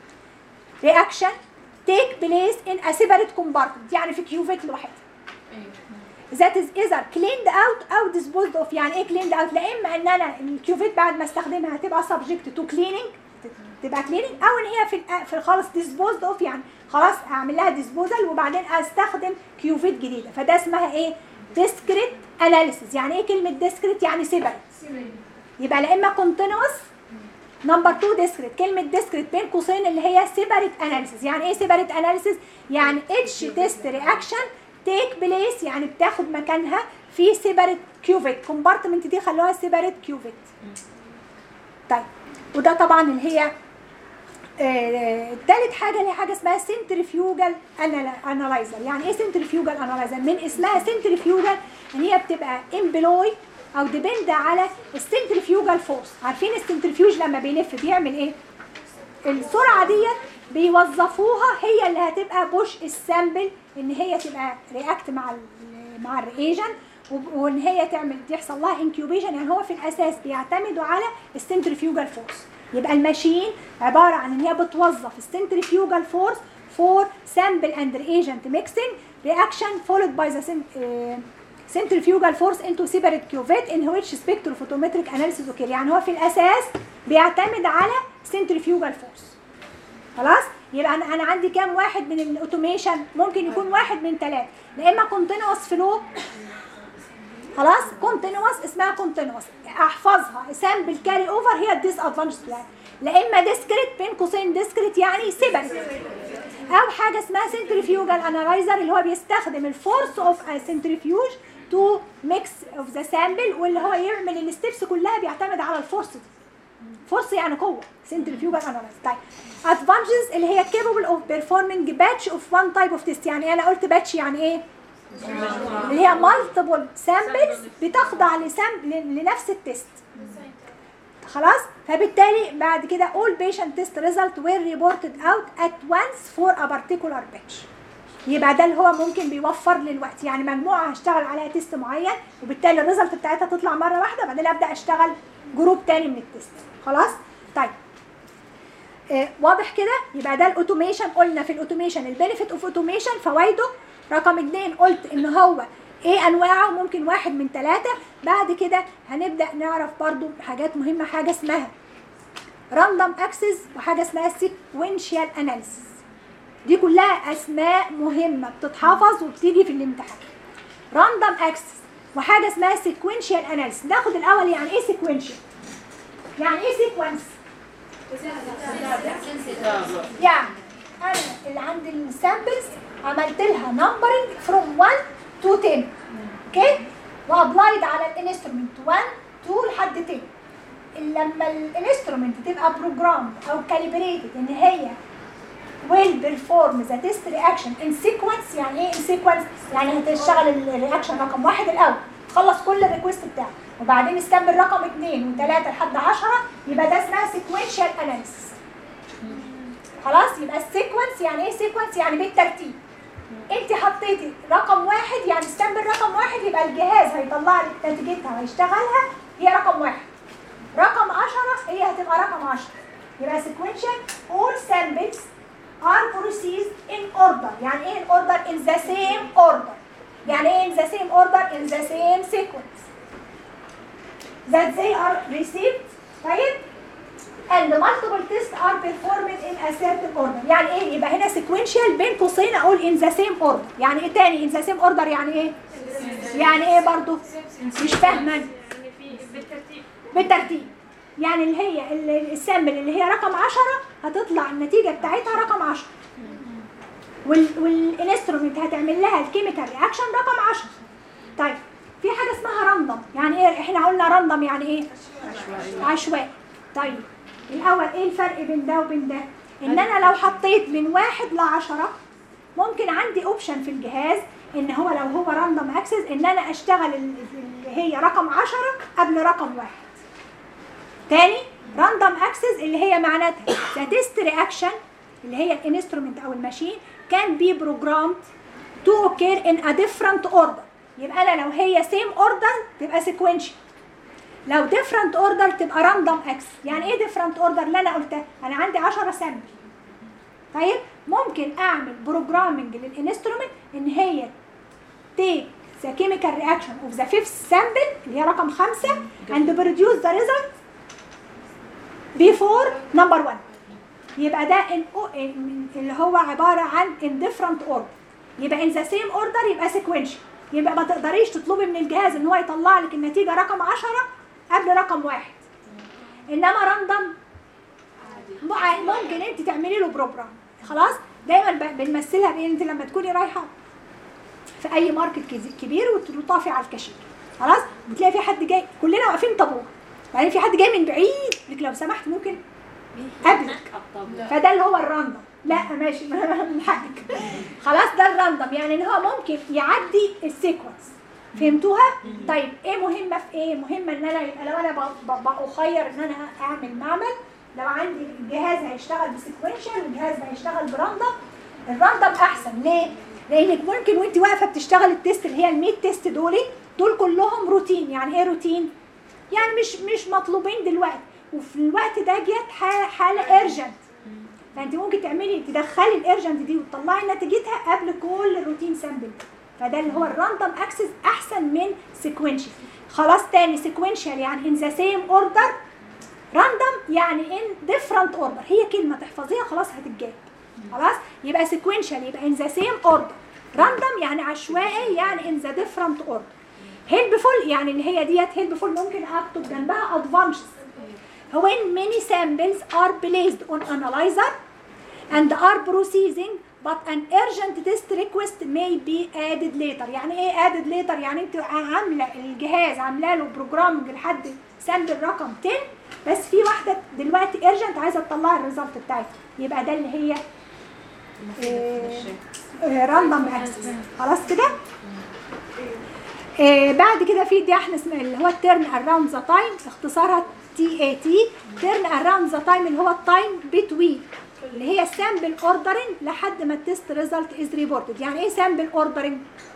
رياكشن تيك بليس ان ا سيبريت كومبارتمنت يعني في كيوفيت لوحدها ذات از ايذر كليند اوت او ديسبوزد اوف يعني ايه كليند اوت لا اما ان انا الكيوفيت بعد ما استخدمها هتبقى سبجكت تو كليننج تبقى كليننج او ان هي في الأ- في خالص ديسبوزد اوف يعني خلاص اعمل لها ديسبوزل وبعدين استخدم كيوفيت جديده فده اسمها ايه ديسكريت اناليسيس يعني ايه كلمه ديسكريت يعني سيبريت يبقى لا اما كونتينوس نمبر 2 ديسكريت كلمه ديسكريت بين قوسين اللي هي سيبريت اناليسيس يعني ايه سيبريت اناليسيس يعني اتش تيست رياكشن تيك بليس يعني بتاخد مكانها في سيبريت كيوفيت كومبارتمنت دي خلوها سيبريت كيوفيت طيب وده طبعا اللي هي آه، تالت حاجه اللي هي حاجه اسمها سنترفيوجال انالايزر يعني ايه سنترفيوجال انالايزر من اسمها سنترفيوجال ان هي بتبقى امبلوي او ديبند على السنترفيوجال فورس عارفين السنترفيوج لما بيلف بيعمل ايه السرعه ديت بيوظفوها هي اللي هتبقى بوش السامبل ان هي تبقى رياكت مع ال مع الرياجن وان هي تعمل يحصل لها انكيوبيشن يعني هو في الاساس بيعتمدوا على السنترفيوجال فورس يبقى الماشين عباره عن ان هي بتوظف السنترفيوجال فورس فور سامبل اند رياجنت ميكسنج رياكشن فولود باي ذا centrifugal force into separate cuvette in which spectrophotometric analysis occur يعني هو في الاساس بيعتمد على centrifugal force خلاص يبقى انا انا عندي كام واحد من الاوتوميشن ممكن يكون واحد من ثلاثه لا اما كونتينوس فلو خلاص كونتينوس اسمها كونتينوس احفظها سامبل كاري اوفر هي الديس ادفانتج بتاعتها لا اما ديسكريت بين قوسين ديسكريت يعني سيبريت او حاجه اسمها سنتريفيوجال انالايزر اللي هو بيستخدم الفورس اوف سنتريفيوج تو ميكس اوف ذا سامبل واللي هو يعمل الستبس كلها بيعتمد على الفورس دي فورس يعني قوه سنتريفيوجال انالايزر طيب ادفانتجز اللي هي capable of performing batch of one type of test يعني انا قلت batch يعني ايه اللي هي multiple samples بتخضع لسام لنفس التست خلاص فبالتالي بعد كده all patient test result were reported out at once for a particular batch يبقى ده اللي هو ممكن بيوفر لي الوقت يعني مجموعه هشتغل عليها تيست معين وبالتالي الريزلت بتاعتها تطلع مره واحده بعدين ابدا اشتغل جروب تاني من التيست خلاص طيب آه واضح كده يبقى ده الاوتوميشن قلنا في الاوتوميشن البينيفيت اوف اوتوميشن فوائده رقم اتنين قلت ان هو ايه انواعه ممكن واحد من ثلاثة بعد كده هنبدأ نعرف برضو حاجات مهمة حاجة اسمها راندوم اكسس وحاجة اسمها سيكوينشال اناليسيس دي كلها اسماء مهمة بتتحفظ وبتيجي في الامتحان راندوم اكسس وحاجة اسمها سيكوينشال اناليسيس ناخد الاول يعني ايه سيكوينشال يعني ايه سيكونس يعني انا اللي عند السامبلز عملت لها نمبرنج فروم 1 تو 10 اوكي وابلايد على الانسترومنت 1 2 لحد 10 لما الانسترومنت تبقى بروجرام او كاليبريتد ان هي will perform the test reaction in sequence يعني ايه in sequence يعني هتشتغل الرياكشن رقم واحد الاول تخلص كل الريكوست بتاعه وبعدين استنبل رقم اثنين وثلاثة لحد 10 يبقى ده اسمها sequential analysis خلاص يبقى السيكونس يعني ايه سيكونس يعني بالترتيب انت حطيتي رقم واحد يعني استنبل رقم واحد يبقى الجهاز هيطلع لك نتيجتها وهيشتغلها هي رقم واحد رقم 10 هي هتبقى رقم 10 يبقى sequential all samples are processed in order يعني ايه in order in the same order يعني ايه in the same order in the same sequence that they are received طيب and multiple tests are performed in a certain order يعني ايه يبقى هنا sequential بين قوسين اقول in the same order يعني ايه تاني in the same order يعني ايه يعني ايه برضو مش فاهمه يعني في بالترتيب بالترتيب يعني اللي هي ال- السامبل اللي هي رقم 10 هتطلع النتيجه بتاعتها رقم 10 وال والانسترومنت هتعمل لها الكيميكال رياكشن رقم 10 طيب في حاجه اسمها راندوم يعني ايه احنا قلنا راندوم يعني ايه عشوائي طيب الاول ايه الفرق بين ده وبين ده ان انا لو حطيت من واحد لعشرة ممكن عندي اوبشن في الجهاز ان هو لو هو راندوم اكسس ان انا اشتغل ال- اللي هي رقم عشرة قبل رقم واحد تاني راندوم اكسس اللي هي معناتها ذا تيست رياكشن اللي هي الانسترومنت او الماشين كان بي بروجرامد تو اوكير ان ا ديفرنت اوردر يبقى انا لو هي سيم اوردر تبقى سيكوينشال لو ديفرنت اوردر تبقى راندوم اكس يعني ايه ديفرنت اوردر اللي انا قلتها انا عندي 10 سامبل طيب ممكن اعمل بروجرامنج للانسترومنت ان هي take the chemical reaction of the fifth sample اللي هي رقم خمسة and produce the result before number one يبقى ده in, in, اللي هو عبارة عن in different order يبقى in the same order يبقى sequential يبقى ما تقدريش تطلبي من الجهاز ان هو يطلع لك النتيجة رقم عشرة قبل رقم واحد انما راندوم ممكن انت تعملي له بروجرام خلاص دايما ب- بنمثلها بان انت لما تكوني رايحه في اي ماركت كز- كبير وتطافي على الكاشير خلاص بتلاقي في حد جاي كلنا واقفين طابور بعدين في حد جاي من بعيد لك لو سمحت ممكن قبلك فده اللي هو الراندوم لا ماشي من حقك خلاص ده الراندوم يعني ان هو ممكن يعدي السيكونس فهمتوها؟ طيب ايه مهمه في ايه؟ مهمه ان انا يبقى لو انا ب- ب- بخير ان انا اعمل معمل لو عندي الجهاز هيشتغل بسيكونشال والجهاز هيشتغل براندوم الراندوم احسن ليه؟ لانك ممكن وانت واقفه بتشتغل التيست اللي هي ال 100 تيست دول دول كلهم روتين يعني ايه روتين؟ يعني مش مش مطلوبين دلوقتي وفي الوقت ده جت ح- حاله ايرجنت فانت ممكن تعملي تدخلي الارجنت دي وتطلعي نتيجتها قبل كل الروتين سامبل فده اللي هو الراندوم اكسس احسن من سيكوينشال خلاص تاني سيكوينشال يعني ان ذا سيم اوردر راندوم يعني ان ديفرنت اوردر هي كلمه تحفظيها خلاص هتتجاب خلاص يبقى سيكوينشال يبقى ان ذا سيم اوردر راندوم يعني عشوائي يعني ان ذا ديفرنت اوردر هيلبفول يعني اللي هي ديت هيلبفول ممكن اكتب جنبها ادفانسز when many samples are placed on analyzer and are processing but an urgent test request may be added later يعني ايه added later يعني انت عامله الجهاز عامله له بروجرامنج لحد سامبل رقم 10 بس في واحده دلوقتي urgent عايزه تطلع الريزلت بتاعتها يبقى ده اللي هي راندوم اكسس خلاص كده آه بعد كده في دي احنا اسمها اللي هو التيرن اراوند ذا تايم اختصارها تي اي تي تيرن اراوند ذا تايم اللي هو التايم بتوين اللي هي سامبل اوردرنج لحد ما التست ريزلت از ريبورتد يعني ايه سامبل اوردرنج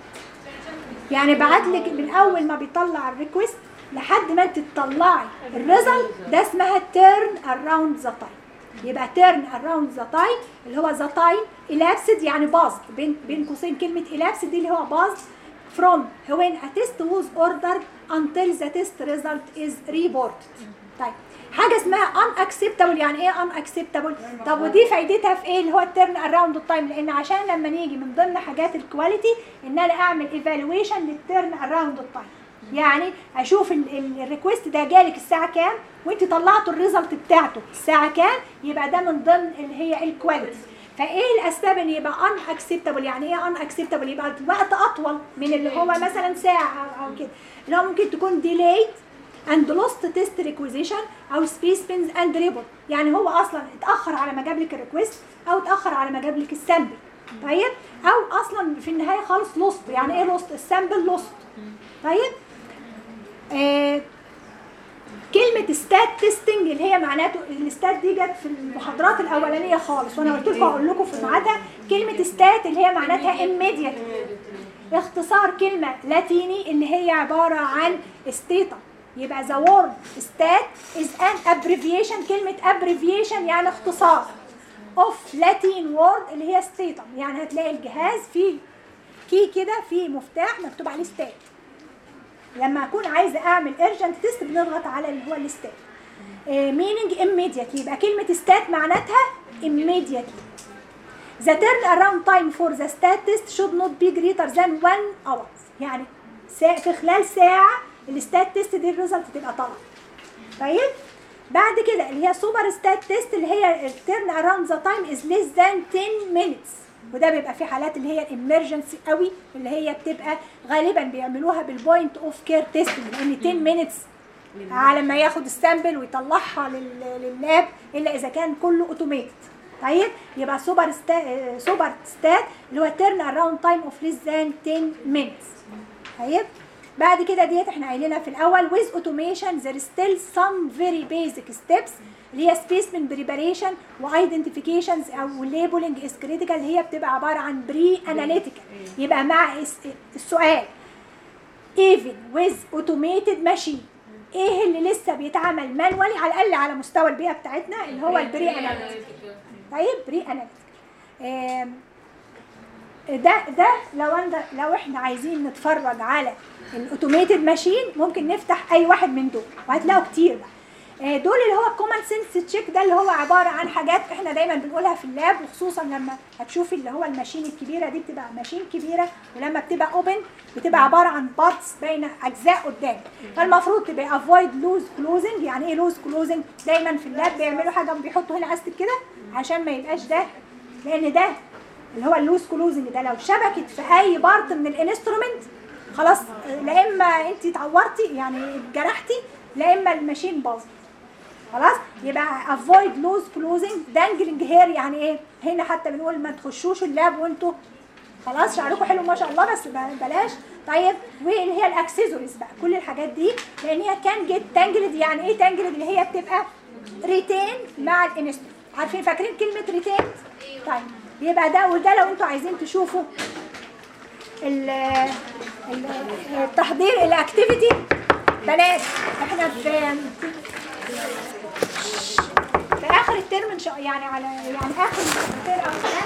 يعني بعت لك من اول ما بيطلع الريكوست لحد ما انت تطلعي الريزلت ده اسمها تيرن اراوند ذا تايم يبقى تيرن اراوند ذا تايم اللي هو ذا تايم elapsed يعني باظ بين بين قوسين كلمه elapsed دي اللي هو باظ from when a test was ordered until the test result is reported طيب حاجه اسمها unacceptable يعني ايه unacceptable طب ودي فايدتها في ايه اللي هو التيرن اراوند التايم لان عشان لما نيجي من ضمن حاجات الكواليتي ان انا اعمل evaluation للتيرن اراوند التايم يعني اشوف الريكوست ده جالك الساعه كام وانت طلعتوا الريزلت بتاعته الساعه كام يبقى ده من ضمن اللي هي الكواليتي فايه الاسباب ان يبقى ان اكسبتابل يعني ايه ان اكسبتابل يبقى وقت اطول من اللي هو مثلا ساعه او أو كده اللي هو ممكن تكون ديلايد and lost test requisition او specimens and report يعني هو اصلا اتاخر على ما جاب لك الريكوست او اتاخر على ما جاب لك السامبل طيب او اصلا في النهايه خالص lost يعني ايه lost السامبل lost طيب آه كلمة ستات تيستنج اللي هي معناته الستات دي جت في المحاضرات الأولانية خالص وأنا قلت لكم أقول لكم في ميعادها كلمة ستات اللي هي معناتها immediate اختصار كلمة لاتيني اللي هي عبارة عن ستيتا يبقى the word stat is an abbreviation كلمة abbreviation يعني اختصار of Latin word اللي هي ستيتا يعني هتلاقي الجهاز فيه كي كده فيه مفتاح مكتوب عليه ستات لما اكون عايزه اعمل urgent تيست بنضغط على اللي هو الستات meaning immediately يبقى كلمه ستات معناتها immediately the turnaround time for the stat test should not be greater than 1 hour يعني سا- في خلال ساعه الستات تيست دي الريزلت تبقى طالعه طيب بعد كده اللي هي سوبر ستات تيست اللي هي التيرن اراوند ذا تايم از ليس ذان 10 minutes وده بيبقى في حالات اللي هي الامرجنسي قوي اللي هي بتبقى غالبا بيعملوها بالبوينت اوف كير تيستنج لان 10 مينتس على ما ياخد السامبل ويطلعها لل- لللاب الا اذا كان كله اوتوميتد طيب يبقى سوبر ستا سوبر ستات اللي هو تيرن اراوند تايم اوف ليس ذان 10 مينتس طيب بعد كده ديت احنا قايلينها في الاول with automation there is still some very basic steps اللي هي specimen preparation وايدنتيفيكيشنز او labeling is critical اللي هي بتبقى عباره عن بري analytical يبقى مع الس- السؤال even with automated machine ايه اللي لسه بيتعمل مانوالي على الاقل على مستوى البيئه بتاعتنا اللي هو البري analytical طيب بري analytical ده ده لو انت لو احنا عايزين نتفرج على الاوتوميتد ماشين ممكن نفتح اي واحد من دول وهتلاقوا كتير بقى آه، دول اللي هو الكومن سنس تشيك ده اللي هو عباره عن حاجات احنا دايما بنقولها في اللاب وخصوصا لما هتشوفي اللي هو الماشين الكبيره دي بتبقى ماشين كبيره ولما بتبقى اوبن بتبقى عباره عن بارتس باينه اجزاء قدام فالمفروض تبقى افويد لوز كلوزنج يعني ايه لوز كلوزنج دايما في اللاب بيعملوا حاجه بيحطوا هنا استك كده عشان ما يبقاش ده لان ده اللي هو اللوز كلوزنج ده لو شبكت في اي بارت من الانسترومنت خلاص لا اما انت اتعورتي يعني اتجرحتي لا اما الماشين باظت خلاص يبقى افويد لوز كلوزنج دانجلنج هير يعني ايه هنا حتى بنقول ما تخشوش اللاب وانتوا خلاص شعركم حلو ما شاء الله بس ب- بلاش طيب واللي هي الاكسسوارز بقى كل الحاجات دي لان هي كان جيت تانجلد يعني ايه تانجلد اللي هي بتبقى ريتين مع الانسترومنت عارفين فاكرين كلمه ريتين طيب يبقى ده وده لو انتوا عايزين تشوفوا ال- ال- التحضير الاكتيفيتي بنات احنا في في اخر الترم ان شاء يعني على يعني اخر الترم او